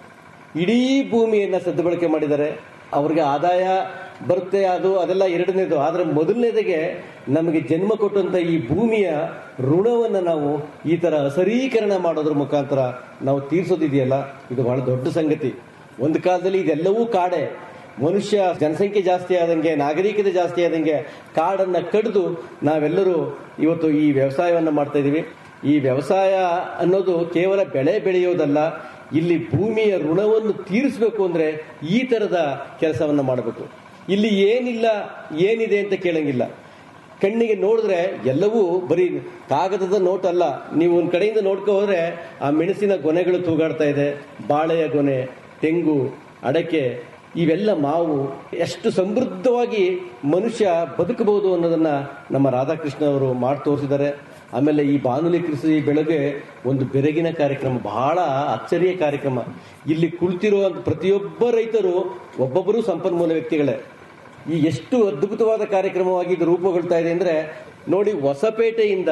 ಇಡೀ ಭೂಮಿಯನ್ನ ಸದ್ಬಳಕೆ ಮಾಡಿದ್ದಾರೆ ಅವ್ರಿಗೆ ಆದಾಯ ಬರುತ್ತೆ ಅದು ಅದೆಲ್ಲ ಎರಡನೇದು ಆದ್ರೆ ಮೊದಲನೇದಾಗೆ ನಮಗೆ ಜನ್ಮ ಕೊಟ್ಟಂತ ಈ ಭೂಮಿಯ ಋಣವನ್ನು ನಾವು ಈ ತರ ಹಸರೀಕರಣ ಮಾಡೋದ್ರ ಮುಖಾಂತರ ನಾವು ತೀರ್ಸೋದಿದೆಯಲ್ಲ ಇದು ಬಹಳ ದೊಡ್ಡ ಸಂಗತಿ ಒಂದು ಕಾಲದಲ್ಲಿ ಇದೆಲ್ಲವೂ ಕಾಡೆ ಮನುಷ್ಯ ಜನಸಂಖ್ಯೆ ಜಾಸ್ತಿ ಆದಂಗೆ ನಾಗರಿಕತೆ ಜಾಸ್ತಿ ಆದಂಗೆ ಕಾಡನ್ನ ಕಡಿದು ನಾವೆಲ್ಲರೂ ಇವತ್ತು ಈ ವ್ಯವಸಾಯವನ್ನ ಮಾಡ್ತಾ ಇದೀವಿ ಈ ವ್ಯವಸಾಯ ಅನ್ನೋದು ಕೇವಲ ಬೆಳೆ ಬೆಳೆಯೋದಲ್ಲ ಇಲ್ಲಿ ಭೂಮಿಯ ಋಣವನ್ನು ತೀರಿಸಬೇಕು ಅಂದ್ರೆ ಈ ತರದ ಕೆಲಸವನ್ನ ಮಾಡಬೇಕು ಇಲ್ಲಿ ಏನಿಲ್ಲ ಏನಿದೆ ಅಂತ ಕೇಳಂಗಿಲ್ಲ ಕಣ್ಣಿಗೆ ನೋಡಿದ್ರೆ ಎಲ್ಲವೂ ಬರೀ ಕಾಗದದ ನೋಟ್ ಅಲ್ಲ ನೀವು ಒಂದ್ ಕಡೆಯಿಂದ ನೋಡ್ಕೊ ಹೋದ್ರೆ ಆ ಮೆಣಸಿನ ಗೊನೆಗಳು ತೂಗಾಡ್ತಾ ಇದೆ ಬಾಳೆಯ ಗೊನೆ ತೆಂಗು ಅಡಕೆ ಇವೆಲ್ಲ ಮಾವು ಎಷ್ಟು ಸಮೃದ್ಧವಾಗಿ ಮನುಷ್ಯ ಬದುಕಬಹುದು ಅನ್ನೋದನ್ನ ನಮ್ಮ ರಾಧಾಕೃಷ್ಣ ಅವರು ಮಾಡಿ ತೋರಿಸಿದ್ದಾರೆ ಆಮೇಲೆ ಈ ಬಾನುಲಿ ಕೃಷಿ ಬೆಳಗ್ಗೆ ಒಂದು ಬೆರಗಿನ ಕಾರ್ಯಕ್ರಮ ಬಹಳ ಅಚ್ಚರಿಯ ಕಾರ್ಯಕ್ರಮ ಇಲ್ಲಿ ಕುಳಿತಿರುವಂತ ಪ್ರತಿಯೊಬ್ಬ ರೈತರು ಒಬ್ಬೊಬ್ಬರು ಸಂಪನ್ಮೂಲ ವ್ಯಕ್ತಿಗಳೇ ಈ ಎಷ್ಟು ಅದ್ಭುತವಾದ ಕಾರ್ಯಕ್ರಮವಾಗಿ ಇದು ರೂಪುಗೊಳ್ತಾ ಇದೆ ಅಂದ್ರೆ ನೋಡಿ ಹೊಸಪೇಟೆಯಿಂದ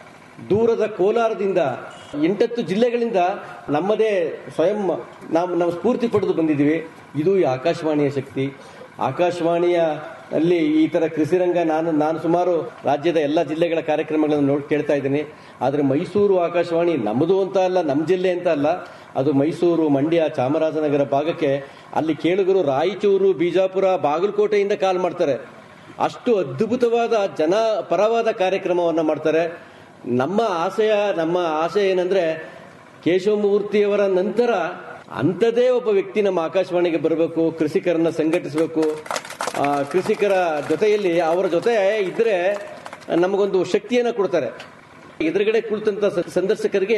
ದೂರದ ಕೋಲಾರದಿಂದ ಎಂಟತ್ತು ಜಿಲ್ಲೆಗಳಿಂದ ನಮ್ಮದೇ ಸ್ವಯಂ ನಾವು ನಾವು ಸ್ಫೂರ್ತಿ ಪಡೆದು ಬಂದಿದ್ದೀವಿ ಇದು ಈ ಆಕಾಶವಾಣಿಯ ಶಕ್ತಿ ಆಕಾಶವಾಣಿಯ ಅಲ್ಲಿ ಈ ತರ ಕೃಷಿರಂಗ ನಾನು ನಾನು ಸುಮಾರು ರಾಜ್ಯದ ಎಲ್ಲ ಜಿಲ್ಲೆಗಳ ಕಾರ್ಯಕ್ರಮಗಳನ್ನು ನೋಡಿ ಕೇಳ್ತಾ ಇದ್ದೀನಿ ಆದರೆ ಮೈಸೂರು ಆಕಾಶವಾಣಿ ನಮ್ಮದು ಅಂತ ಅಲ್ಲ ನಮ್ಮ ಜಿಲ್ಲೆ ಅಂತ ಅಲ್ಲ ಅದು ಮೈಸೂರು ಮಂಡ್ಯ ಚಾಮರಾಜನಗರ ಭಾಗಕ್ಕೆ ಅಲ್ಲಿ ಕೇಳುಗರು ರಾಯಚೂರು ಬಿಜಾಪುರ ಬಾಗಲಕೋಟೆಯಿಂದ ಕಾಲ್ ಮಾಡ್ತಾರೆ ಅಷ್ಟು ಅದ್ಭುತವಾದ ಜನ ಪರವಾದ ಕಾರ್ಯಕ್ರಮವನ್ನ ಮಾಡ್ತಾರೆ ನಮ್ಮ ಆಶಯ ನಮ್ಮ ಆಶೆ ಏನಂದ್ರೆ ಕೇಶವಮೂರ್ತಿಯವರ ನಂತರ ಅಂಥದೇ ಒಬ್ಬ ವ್ಯಕ್ತಿ ನಮ್ಮ ಆಕಾಶವಾಣಿಗೆ ಬರಬೇಕು ಕೃಷಿಕರನ್ನ ಸಂಘಟಿಸಬೇಕು ಆ, ಕೃಷಿಕರ ಜೊತೆಯಲ್ಲಿ ಅವರ ಜೊತೆ ಇದ್ರೆ ನಮಗೊಂದು ಶಕ್ತಿಯನ್ನ ಕೊಡ್ತಾರೆ ಎದುರುಗಡೆ ಕುಳಿತಂತ ಸ- ಸಂದರ್ಶಕರಿಗೆ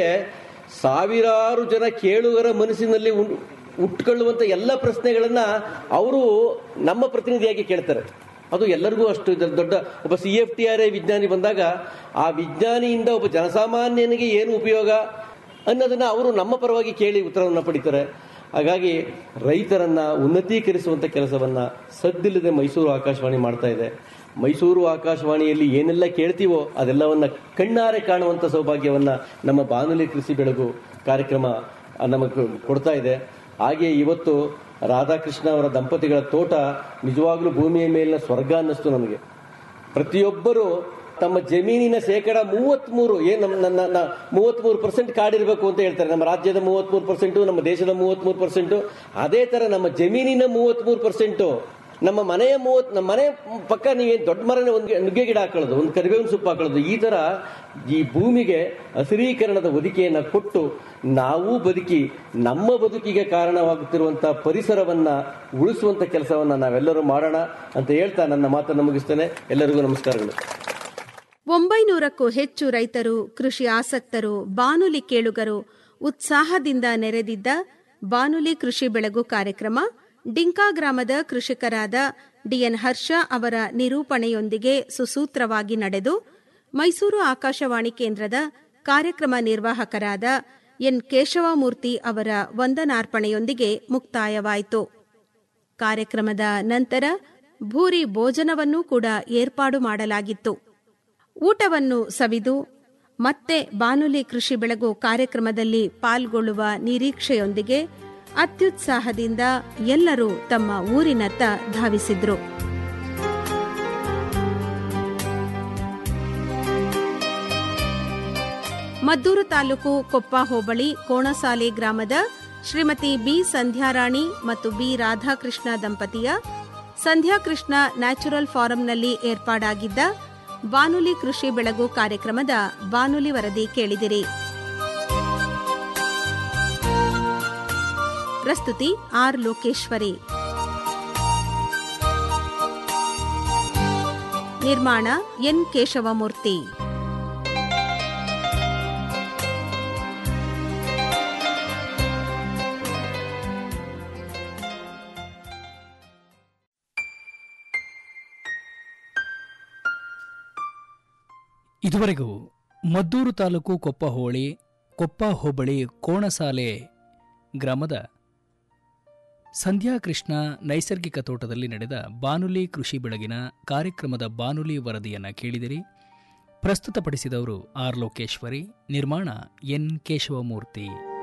ಸಾವಿರಾರು ಜನ ಕೇಳುಗರ ಮನಸ್ಸಿನಲ್ಲಿ ಉಂ- ಉಟ್ಕೊಳ್ಳುವಂತ ಎಲ್ಲ ಪ್ರಶ್ನೆಗಳನ್ನ ಅವರು ನಮ್ಮ ಪ್ರತಿನಿಧಿಯಾಗಿ ಕೇಳ್ತಾರೆ ಅದು ಎಲ್ಲರಿಗೂ ಅಷ್ಟು ಇದು ದೊಡ್ಡ ಒಬ್ಬ C F T R I ವಿಜ್ಞಾನಿ ಬಂದಾಗ ಆ ವಿಜ್ಞಾನಿಯಿಂದ ಒಬ್ಬ ಜನಸಾಮಾನ್ಯನಿಗೆ ಏನು ಉಪಯೋಗ ಅನ್ನೋದನ್ನ ಅವರು ನಮ್ಮ ಪರವಾಗಿ ಕೇಳಿ ಉತ್ತರವನ್ನು ಪಡಿತಾರೆ ಹಾಗಾಗಿ ರೈತರನ್ನ ಉನ್ನತೀಕರಿಸುವಂತ ಕೆಲಸವನ್ನ ಸದ್ದಿಲ್ಲದೆ ಮೈಸೂರು ಆಕಾಶವಾಣಿ ಮಾಡ್ತಾ ಇದೆ ಮೈಸೂರು ಆಕಾಶವಾಣಿಯಲ್ಲಿ ಏನೆಲ್ಲ ಕೇಳ್ತೀವೋ ಅದೆಲ್ಲವನ್ನ ಕಣ್ಣಾರೆ ಕಾಣುವಂತ ಸೌಭಾಗ್ಯವನ್ನ ನಮ್ಮ ಬಾನುಲಿ ಕೃಷಿ ಬೆಳಗು ಕಾರ್ಯಕ್ರಮ ನಮಗೆ ಕೊಡ್ತಾ ಇದೆ ಹಾಗೆ ಇವತ್ತು ರಾಧಾಕೃಷ್ಣ ಅವರ ದಂಪತಿಗಳ ತೋಟ ನಿಜವಾಗ್ಲೂ ಭೂಮಿಯ ಮೇಲಿನ ಸ್ವರ್ಗ ಅನ್ನಿಸ್ತು ನಮಗೆ ಪ್ರತಿಯೊಬ್ಬರು ತಮ್ಮ ಜಮೀನಿನ ಶೇಕಡ ಮೂವತ್ಮೂರು ಏನ್ ನಮ್ಮ ನನ್ನ ಮೂವತ್ಮೂರು ಪರ್ಸೆಂಟ್ ಕಾಡಿರ್ಬೇಕು ಅಂತ ಹೇಳ್ತಾರೆ ನಮ್ಮ ರಾಜ್ಯದ ಮೂವತ್ಮೂರು ಪರ್ಸೆಂಟ್ ನಮ್ಮ ದೇಶದ ಮೂವತ್ಮೂರು ಪರ್ಸೆಂಟ್ ಅದೇ ತರ ನಮ್ಮ ಜಮೀನಿನ ಮೂವತ್ಮೂರು ಪರ್ಸೆಂಟ್ ನಮ್ಮ ಮನೆಯ ಮೂವತ್ ನಮ್ಮ ಮನೆ ಪಕ್ಕ ನೀವೇನ್ ದೊಡ್ಡ ಮರನೇ ಒಂದು ನುಗ್ಗೆ ಗಿಡ ಹಾಕೊಳ್ಳೋದು ಒಂದು ಕರಿಬೇವಿನ ಸೊಪ್ಪು ಹಾಕೊಳ್ಳೋದು ಈ ತರ ಈ ಭೂಮಿಗೆ ಹಸಿರೀಕರಣದ ಒದಿಕೆಯನ್ನ ಕೊಟ್ಟು ನಾವು ಬದುಕಿ ನಮ್ಮ ಬದುಕಿಗೆ ಕಾರಣವಾಗುತ್ತಿರುವಂತಹ ಪರಿಸರವನ್ನ ಉಳಿಸುವಂತ ಕೆಲಸವನ್ನ ನಾವೆಲ್ಲರೂ ಮಾಡೋಣ ಅಂತ ಹೇಳ್ತಾ ನನ್ನ ಮಾತನ್ನು ಮುಗಿಸ್ತೇನೆ ಎಲ್ಲರಿಗೂ ನಮಸ್ಕಾರಗಳು ಒಂಬೈನೂರಕ್ಕೂ ಹೆಚ್ಚು ರೈತರು ಕೃಷಿ ಆಸಕ್ತರು ಬಾನುಲಿ ಕೇಳುಗರು ಉತ್ಸಾಹದಿಂದ ನೆರೆದಿದ್ದ ಬಾನುಲಿ ಕೃಷಿ ಬೆಳಗು ಕಾರ್ಯಕ್ರಮ ಡಿಂಕಾ ಗ್ರಾಮದ ಕೃಷಿಕರಾದ ಡಿಎನ್ ಹರ್ಷ ಅವರ ನಿರೂಪಣೆಯೊಂದಿಗೆ ಸುಸೂತ್ರವಾಗಿ ನಡೆದು ಮೈಸೂರು ಆಕಾಶವಾಣಿ ಕೇಂದ್ರದ ಕಾರ್ಯಕ್ರಮ ನಿರ್ವಾಹಕರಾದ ಎನ್ ಕೇಶವಮೂರ್ತಿ ಅವರ ವಂದನಾರ್ಪಣೆಯೊಂದಿಗೆ ಮುಕ್ತಾಯವಾಯಿತು ಕಾರ್ಯಕ್ರಮದ ನಂತರ ಭೂರಿ ಭೋಜನವನ್ನೂ ಕೂಡ ಏರ್ಪಾಡು ಮಾಡಲಾಗಿತ್ತು ಊಟವನ್ನು ಸವಿದು ಮತ್ತೆ ಬಾನುಲಿ ಕೃಷಿ ಬೆಳಗು ಕಾರ್ಯಕ್ರಮದಲ್ಲಿ ಪಾಲ್ಗೊಳ್ಳುವ ನಿರೀಕ್ಷೆಯೊಂದಿಗೆ ಅತ್ಯುತ್ಸಾಹದಿಂದ ಎಲ್ಲರೂ ತಮ್ಮ ಊರಿನತ್ತ ಧಾವಿಸಿದ್ರು ಮದ್ದೂರು ತಾಲೂಕು ಕೊಪ್ಪ ಹೋಬಳಿ ಕೋಣಸಾಲೆ ಗ್ರಾಮದ ಶ್ರೀಮತಿ ಬಿ ಸಂಧ್ಯಾರಾಣಿ ಮತ್ತು ಬಿ ರಾಧಾಕೃಷ್ಣ ದಂಪತಿಯ ಸಂಧ್ಯಾಕೃಷ್ಣ ನ್ಯಾಚುರಲ್ ಫಾರಂನಲ್ಲಿ ಏರ್ಪಾಡಾಗಿದ್ದ ಬಾನುಲಿ ಕೃಷಿ ಬೆಳಗು ಕಾರ್ಯಕ್ರಮದ ಬಾನುಲಿ ವರದಿ ಕೇಳಿದಿರಿ ಪ್ರಸ್ತುತಿ ಆರ್ ಲೋಕೇಶ್ವರಿ ನಿರ್ಮಾಣ ಎನ್ ಕೇಶವಮೂರ್ತಿ ಇದುವರೆಗೂ ಮದ್ದೂರು ತಾಲೂಕು ಕೊಪ್ಪ ಹೋಳಿ ಕೊಪ್ಪ ಹೋಬಳಿ ಕೋಣಸಾಲೆ ಗ್ರಾಮದ ಸಂಧ್ಯಾಕೃಷ್ಣ ನೈಸರ್ಗಿಕ ತೋಟದಲ್ಲಿ ನಡೆದ ಬಾನುಲಿ ಕೃಷಿ ಬೆಳಗಿನ ಕಾರ್ಯಕ್ರಮದ ಬಾನುಲಿ ವರದಿಯನ್ನು ಕೇಳಿದಿರಿ ಪ್ರಸ್ತುತಪಡಿಸಿದವರು ಆರ್ ಲೋಕೇಶ್ವರಿ ನಿರ್ಮಾಣ ಎನ್ ಕೇಶವಮೂರ್ತಿ